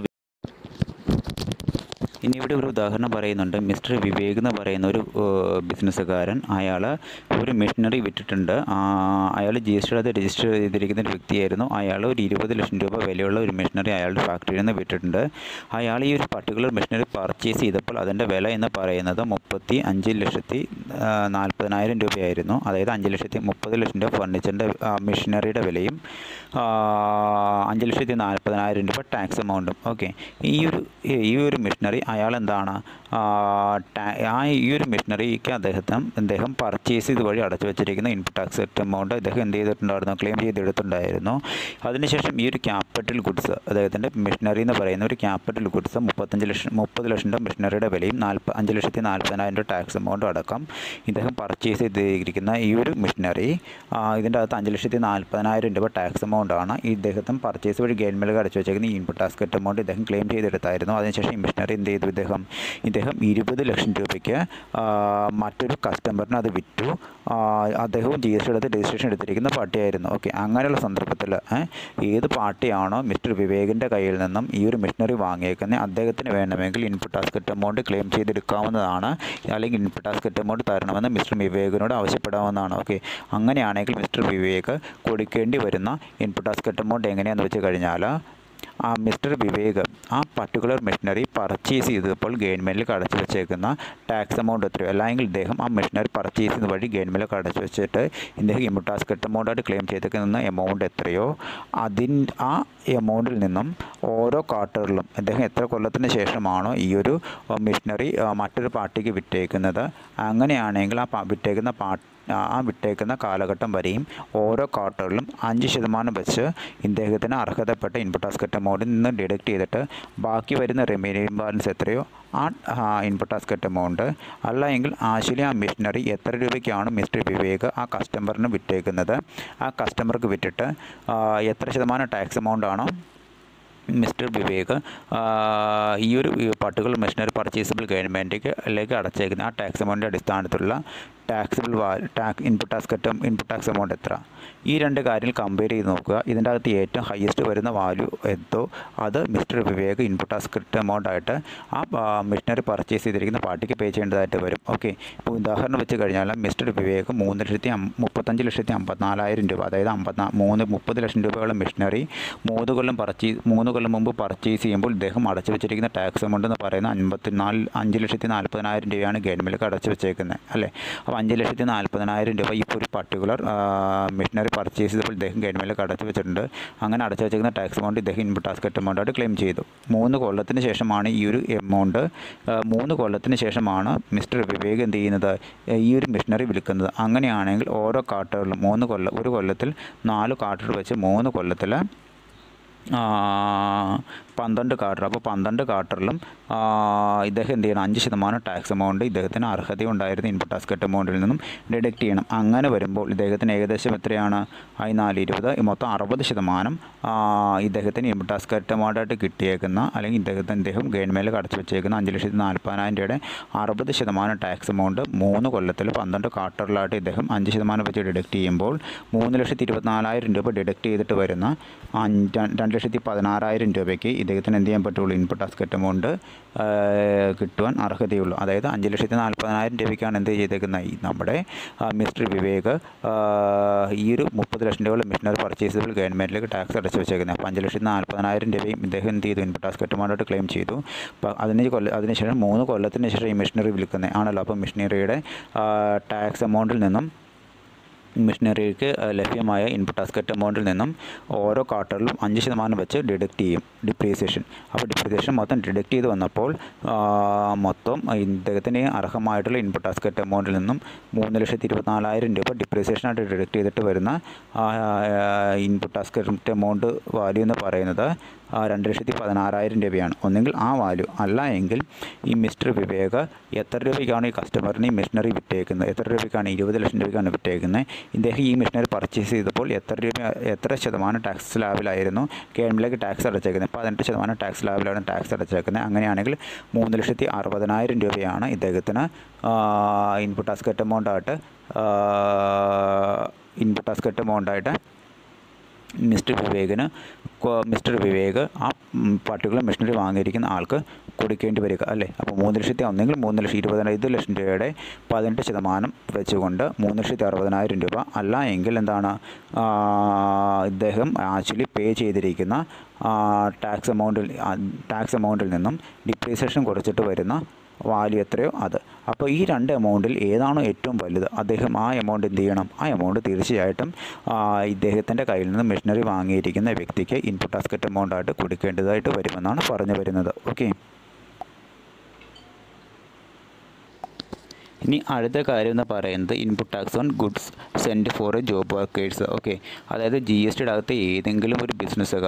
ഇനി ഇവിടെ ഒരു ഉദാഹരണം പറയുന്നുണ്ട് മിസ്റ്റർ വിവേക് എന്ന് പറയുന്ന ഒരു ബിസിനസ്സുകാരൻ അയാൾ ഒരു മെഷീനറി വിറ്റിട്ടുണ്ട് അയാൾ ജി എസ് ടി രജിസ്റ്റർ ചെയ്തിരിക്കുന്ന ഒരു വ്യക്തിയായിരുന്നു അയാൾ ഒരു ഇരുപത് ലക്ഷം രൂപ വിലയുള്ള ഒരു മെഷീനറി അയാളുടെ ഫാക്ടറിയിൽ നിന്ന് വിറ്റിട്ടുണ്ട് അയാൾ ഈ ഒരു പർട്ടിക്കുലർ മെഷീനറി പർച്ചേസ് ചെയ്തപ്പോൾ അതിൻ്റെ വില എന്ന് പറയുന്നത് മുപ്പത്തി അഞ്ച് ലക്ഷത്തി ആ, നാൽപ്പതിനായിരം രൂപയായിരുന്നു അതായത് അഞ്ച് ലക്ഷത്തി മുപ്പത് ലക്ഷം രൂപ ഫർണിച്ചറിൻ്റെ മെഷീനറിയുടെ വിലയും ആ, അഞ്ച് ലക്ഷത്തി നാൽപ്പതിനായിരം രൂപ ടാക്സ് എമൗണ്ടും ഓക്കെ ഈ ഒരു ഈ ഒരു മെഷീനറി അയാൾ എന്താണ് ആ, ടാ- ആ ഈ ഒരു മെഷീനറിക്ക് അദ്ദേഹത്തെ അദ്ദേഹം പർച്ചേസ് ചെയ്ത് വഴി അടച്ചു വെച്ചിരിക്കുന്ന ഇൻപുട്ട് ടാക്സ് എമൗണ്ട് അദ്ദേഹം എന്ത് ചെയ്തിട്ടുണ്ടായിരുന്നു ക്ലെയിം ചെയ്തെടുത്തിട്ടുണ്ടായിരുന്നു അതിനുശേഷം ഈ ഒരു ക്യാപിറ്റൽ ഗുഡ്സ് അദ്ദേഹത്തിൻ്റെ മെഷീനറി എന്ന് പറയുന്ന ഒരു ക്യാപിറ്റൽ ഗുഡ്സ് മുപ്പത്തഞ്ച് ലക്ഷം മുപ്പത് ലക്ഷം രൂപ മെഷീനറിയുടെ വിലയും നാൽപ്പ അഞ്ച് ലക്ഷത്തി നാൽപ്പതിനായിരം രൂപ ടാക്സ് എമൗണ്ടും അടക്കം ഇദ്ദേഹം പർച്ചേസ് ചെയ്തിരിക്കുന്ന ഈ ഒരു മെഷീനറി ഇതിൻ്റെ അകത്ത് അഞ്ച് ലക്ഷത്തി നാൽപ്പതിനായിരം രൂപ ടാക്സ് എമൗണ്ട് ആണ് ഈ ഇദ്ദേഹത്തിന് പർച്ചേസ് വഴി ഗവൺമെൻറ് അടച്ചു വെച്ചേക്കുന്ന ഈ ഇൻപുട്ട് ടാസ്കറ്റ് എമൗണ്ട് ഇദ്ദേഹം ക്ലെയിം ചെയ്തെടുത്തായിരുന്നു അതിനുശേഷം ഈ മെഷീനറി എന്ത് ചെയ്തു ഇദ്ദേഹം ഇദ്ദേഹം ഇരുപത് ലക്ഷം രൂപയ്ക്ക് ആ, മറ്റൊരു കസ്റ്റമറിന് അത് വിറ്റു ആ, അദ്ദേഹവും ജി എസ് ടി എടുത്ത് രജിസ്ട്രേഷൻ എടുത്തിരിക്കുന്ന പാർട്ടിയായിരുന്നു ഓക്കെ അങ്ങനെയുള്ള സന്ദർഭത്തിൽ ഏത് പാർട്ടിയാണോ മിസ്റ്റർ വിവേകിൻ്റെ കയ്യിൽ നിന്നും ഈ ഒരു മെഷീനറി വാങ്ങിയേക്കുന്നത് അദ്ദേഹത്തിന് വേണമെങ്കിൽ ഇൻപുട്ട് ടാസ്കറ്റ് എമൗണ്ട് ക്ലെയിം ചെയ്തെടുക്കാവുന്നതാണ് അല്ലെങ്കിൽ ഇൻപുട്ട് ടാസ്കറ്റ് എമൗണ്ട് തരണമെന്ന് മിസ്റ്റർ വിവേകിനോട് ആവശ്യപ്പെടാവുന്നതാണ് ഓക്കെ അങ്ങനെയാണെങ്കിൽ മിസ്റ്റർ വിവേക് കൊടുക്കേണ്ടി വരുന്ന ഇൻപുട്ട് ടാസ്കറ്റ് എമൗണ്ട് എങ്ങനെയാണെന്ന് വെച്ച് കഴിഞ്ഞാൽ ആ മിസ്റ്റർ വിവേക് ആ പർട്ടിക്കുലർ മെഷീനറി പർച്ചേസ് ചെയ്തപ്പോൾ ഗവൺമെൻറ്റിൽ അടച്ചു വെച്ചേക്കുന്ന ടാക്സ് എമൗണ്ട് എത്രയോ അല്ലെങ്കിൽ ഇദ്ദേഹം ആ മെഷീനറി പർച്ചേസ് ചെയ്ത വഴി ഗവൺമെൻറ്റിൽ അടച്ചു വെച്ചിട്ട് ഇദ്ദേഹം ഇമ്മുട്ടാസ് കട്ട് എമൗണ്ടായിട്ട് ക്ലെയിം ചെയ്തേക്കുന്ന എമൗണ്ട് എത്രയോ അതിൻ ആ എമൗണ്ടിൽ നിന്നും ഓരോ ക്വാർട്ടറിലും അദ്ദേഹം എത്ര കൊല്ലത്തിന് ശേഷമാണോ ഈ ഒരു മെഷീനറി മറ്റൊരു പാർട്ടിക്ക് വിറ്റേക്കുന്നത് അങ്ങനെയാണെങ്കിൽ ആ പ- വിറ്റേക്കുന്ന പാർട്ടി ആ വിട്ടേക്കുന്ന കാലഘട്ടം വരെയും ഓരോ ക്വാർട്ടറിലും അഞ്ച് ശതമാനം വെച്ച് ഇദ്ദേഹത്തിന് അർഹതപ്പെട്ട ഇൻപുട്ട് ടാസ്കറ്റ് എമൗണ്ടിൽ നിന്ന് ഡിഡക്റ്റ് ചെയ്തിട്ട് ബാക്കി വരുന്ന റിമൈനിങ് ബാലൻസ് എത്രയോ ആ ഇൻപുട്ട് ടാസ്കറ്റ് എമൗണ്ട് അല്ല എങ്കിൽ ആശുലി ആ മിഷനറി എത്ര രൂപയ്ക്കാണ് മിസ്റ്റർ വിവേക് ആ കസ്റ്റമറിന് വിറ്റേക്കുന്നത് ആ കസ്റ്റമർക്ക് വിറ്റിട്ട് ആ, എത്ര ശതമാനം ടാക്സ് എമൗണ്ട് ആണോ മിസ്റ്റർ വിവേക് ആ, ഈ ഒരു പർട്ടിക്കുലർ മെഷീനറി പർച്ചേസബിൾ ഗവൺമെൻറ്റിലേക്ക് അടച്ചേക്കുന്ന ആ ടാക്സ് എമൗണ്ടിൻ്റെ അടിസ്ഥാനത്തിലുള്ള ടാക്സിബിൾ വാ ടാക്സ് ഇൻപുട്ട് ടാക്സ് കറ്റും ഇൻപുട്ട് ടാക്സ് എമൗണ്ട് എത്ര ഈ രണ്ട് കാര്യങ്ങൾ കമ്പയർ ചെയ്ത് നോക്കുക ഇതിൻ്റെ അകത്ത് ഏറ്റവും ഹയസ്റ്റ് വരുന്ന വാല്യൂ എന്തോ അത് Mr Vivek input tax credit amount ആയിട്ട് ആ മെഷീനറി പർച്ചേസ് ചെയ്തിരിക്കുന്ന പാർട്ടിക്ക് പേ ചെയ്യേണ്ടതായിട്ട് വരും ഓക്കെ ഇപ്പോൾ ഉദാഹരണം വെച്ച് കഴിഞ്ഞാൽ മിസ്റ്റർ വിവേക് മൂന്ന് ലക്ഷത്തി അം- മുപ്പത്തഞ്ച് ലക്ഷത്തി അമ്പത്തിനാലായിരം രൂപ അതായത് അമ്പത്തിനാ മൂന്ന് മുപ്പത് ലക്ഷം രൂപയുള്ള മെഷീനറി മൂന്ന് കൊല്ലം പർച്ചേസ് മൂന്ന് കൊല്ലം മുമ്പ് പർച്ചേസ് ചെയ്യുമ്പോൾ ഇദ്ദേഹം അടച്ചു വെച്ചിരിക്കുന്ന ടാക്സ് എമൗണ്ട് എന്ന് പറയുന്നത് അൻപത്തിനാല് അഞ്ച് ലക്ഷത്തി നാൽപ്പതിനായിരം രൂപയാണ് ഗവൺമെൻറ്റിലേക്ക് അടച്ചു വെച്ചേക്കുന്നത് അല്ലേ അപ്പോൾ അഞ്ച് ലക്ഷത്തി നാൽപ്പതിനായിരം രൂപ ഇപ്പോൾ ഒരു പർട്ടിക്കുലർ മെഷീനറി പർച്ചേസ് ചെയ്തപ്പോൾ ഇദ്ദേഹം ഗവൺമെൻറ്റിലേക്ക് അടച്ചു വെച്ചിട്ടുണ്ട് അങ്ങനെ അടച്ചു വെച്ചിരിക്കുന്ന ടാക്സ് എമൗണ്ട് ഇദ്ദേഹം ഇൻപുട്ട് ടാക്സ് കട്ട് എമൗണ്ടായിട്ട് ക്ലെയിം ചെയ്തു മൂന്ന് കൊല്ലത്തിന് ശേഷമാണ് ഈ ഒരു എമൗണ്ട് മൂന്ന് കൊല്ലത്തിന് ശേഷമാണ് മിസ്റ്റർ വിവേക് എന്ത് ചെയ്യുന്നത് ഏഹ് ഈ ഒരു മെഷീനറി വിൽക്കുന്നത് അങ്ങനെയാണെങ്കിൽ ഓരോ കാർട്ടറിലും മൂന്ന് കൊല്ലം ഒരു കൊല്ലത്തിൽ നാല് കാർട്ടർ വെച്ച് മൂന്ന് കൊല്ലത്തിൽ ആ, പന്ത്രണ്ട് കാർട്ടർ അപ്പോൾ പന്ത്രണ്ട് കാർട്ടറിലും ആ, ഇദ്ദേഹം എന്ത് ചെയ്യണം അഞ്ച് ശതമാനം ടാക്സ് എമൗണ്ട് ഇദ്ദേഹത്തിന് അർഹതയുണ്ടായിരുന്ന ഇൻപുട്ട് ടാക്സ് കട്ട് എമൗണ്ടിൽ നിന്നും ഡിഡക്റ്റ് ചെയ്യണം അങ്ങനെ വരുമ്പോൾ ഇദ്ദേഹത്തിന് ഏകദേശം എത്രയാണ് ആയി നാല് ഇരുപത് മൊത്തം അറുപത് ശതമാനം ആ, ഇദ്ദേഹത്തിന് ഇൻപുട്ട് ടാക്സ് കട്ട് എമൗണ്ടായിട്ട് കിട്ടിയേക്കുന്ന അല്ലെങ്കിൽ ഇദ്ദേഹത്തിന് ഇദ്ദേഹം ഗവൺമെൻറ്റിൽ അടച്ചു വെച്ചേക്കുന്ന അഞ്ച് ലക്ഷത്തി നാൽപ്പതിനായിരം രൂപയുടെ അറുപത് ശതമാനം ടാക്സ് എമൗണ്ട് മൂന്ന് കൊല്ലത്തിൽ പന്ത്രണ്ട് കാർട്ടറിലായിട്ട് ഇദ്ദേഹം അഞ്ച് ശതമാനം വെച്ച് ഡിഡക്റ്റ് ചെയ്യുമ്പോൾ മൂന്ന് ലക്ഷത്തി ഇരുപത്തിനാലായിരം രൂപ ഡിഡക്റ്റ് ചെയ്തിട്ട് വരുന്ന അഞ്ച് രണ്ട് ലക്ഷത്തി പതിനാറായിരം രൂപയ്ക്ക് ഇദ്ദേഹത്തിന് എന്ത് ചെയ്യാൻ പറ്റുള്ളൂ ഇൻപുട്ട് ടാക്സ് കട്ട് എമൗണ്ട് കിട്ടുവാൻ അർഹതയുള്ളൂ അതായത് അഞ്ച് ലക്ഷത്തി നാൽപ്പതിനായിരം രൂപയ്ക്കാണ് എന്ത് ചെയ്തേക്കുന്നത് ഈ നമ്മുടെ ആ, മിസ്റ്റർ വിവേക് ആ, ഈ ഒരു മുപ്പത് ലക്ഷം രൂപ മിഷനറി പർച്ചേസബിൾ ഗവൺമെൻറ്റിലേക്ക് ടാക്സ് അടച്ചു വെച്ചേക്കുന്നത് അപ്പോൾ അഞ്ച് ലക്ഷത്തി നാൽപ്പതിനായിരം രൂപയും ഇദ്ദേഹം എന്ത് ചെയ്തു ഇൻപുട്ട് ടാക്സ് കട്ട് എമൗണ്ടായിട്ട് ക്ലെയിം ചെയ്തു അപ്പോൾ അതിന് കൊല്ല അതിനുശേഷം മൂന്ന് കൊല്ലത്തിന് ശേഷം ഈ മെഷീനറി വിൽക്കുന്നത് ആണല്ലോ അപ്പോൾ മെഷീനറിയുടെ ടാക്സ് എമൗണ്ടിൽ നിന്നും മെഷീനറിക്ക് ലഭ്യമായ ഇൻപുട്ട് ടാസ്കറ്റ് എമൗണ്ടിൽ നിന്നും ഓരോ ക്വാർട്ടറിലും അഞ്ച് ശതമാനം വെച്ച് ഡിഡക്റ്റ് ചെയ്യും ഡിപ്രീസിയേഷൻ അപ്പോൾ ഡിപ്രീസിയേഷൻ മൊത്തം ഡിഡക്റ്റ് ചെയ്ത് വന്നപ്പോൾ ആ, മൊത്തം ഇദ്ദേഹത്തിന് അർഹമായിട്ടുള്ള ഇൻപുട്ട് ടാസ്കറ്റ് എമൗണ്ടിൽ നിന്നും മൂന്ന് ലക്ഷത്തി ഇരുപത്തിനാലായിരം രൂപ ഡിപ്രീസിയേഷനായിട്ട് ഡിഡക്റ്റ് ചെയ്തിട്ട് വരുന്ന ഇൻപുട്ട് ടാസ്കറ്റ് എമൗണ്ട് വാല്യൂ എന്ന് പറയുന്നത് ആ, രണ്ട് ലക്ഷത്തി പതിനാറായിരം രൂപയാണ് ഒന്നെങ്കിൽ ആ വാല്യൂ അല്ല എങ്കിൽ ഈ മിസ്റ്റർ വിവേക് എത്ര രൂപയ്ക്കാണ് ഈ കസ്റ്റമറിന് ഈ മെഷീനറി വിറ്റേക്കുന്നത് എത്ര രൂപയ്ക്കാണ് ഇരുപത് ലക്ഷം രൂപയ്ക്കാണ് വിറ്റേക്കുന്നത് ഇദ്ദേഹം ഈ മെഷീനറി പർച്ചേസ് ചെയ്തപ്പോൾ എത്ര രൂപ എത്ര ശതമാനം ടാക്സ് സ്ലാബിലായിരുന്നു കേരളത്തിലേക്ക് ടാക്സ് അടച്ചേക്കുന്നത് പതിനെട്ട് ശതമാനം ടാക്സ് സ്ലാബിലാണ് ടാക്സ് അടച്ചേക്കുന്നത് അങ്ങനെയാണെങ്കിൽ മൂന്ന് ലക്ഷത്തി അറുപതിനായിരം രൂപയാണ് ഇദ്ദേഹത്തിന് ഇൻപുട്ട് ടാസ്കറ്റ് എമൗണ്ടായിട്ട് ഇൻപുട്ട് ടാസ്കറ്റ് എമൗണ്ടായിട്ട് മിസ്റ്റർ വിവേകിന് കൊ- മിസ്റ്റർ വിവേക് ആ പർട്ടിക്കുലർ മെഷീനറി വാങ്ങിയിരിക്കുന്ന ആൾക്ക് കൊടുക്കേണ്ടി വരിക അല്ലേ അപ്പോൾ മൂന്ന് ലക്ഷത്തി ഒന്നെങ്കിൽ മൂന്ന് ലക്ഷം ഇരുപതിനായിരം ലക്ഷം രൂപയുടെ പതിനെട്ട് ശതമാനം വെച്ചുകൊണ്ട് മൂന്ന് ലക്ഷത്തി അറുപതിനായിരം രൂപ അല്ല എങ്കിൽ എന്താണ് ആ, ഇദ്ദേഹം ആക്ച്വലി പേ ചെയ്തിരിക്കുന്ന ടാക്സ് എമൗണ്ടിൽ ടാക്സ് എമൗണ്ടിൽ നിന്നും ഡിപ്രീസിയേഷൻ കുറച്ചിട്ട് വരുന്ന വാല്യൂ എത്രയോ അത് അപ്പോൾ ഈ രണ്ട് എമൗണ്ടിൽ ഏതാണോ ഏറ്റവും വലുത് അദ്ദേഹം ആ എമൗണ്ട് എന്ത് ചെയ്യണം ആ എമൗണ്ട് തീർച്ചയായിട്ടും ആ, ഇദ്ദേഹത്തിൻ്റെ കയ്യിൽ നിന്ന് മെഷീനറി വാങ്ങിയിരിക്കുന്ന വ്യക്തിക്ക് ഇൻപുട്ട് ടാസ്കറ്റ് എമൗണ്ടായിട്ട് കൊടുക്കേണ്ടതായിട്ട് വരുമെന്നാണ് പറഞ്ഞു വരുന്നത് ഓക്കെ ഇനി അടുത്ത കാര്യം എന്ന് പറയുന്നത് input tax on goods send for a job workers okay അതായത് ജി എസ് ടിയുടെ അകത്ത് ഏതെങ്കിലും ഒരു ബിസിനസ്സുകാർ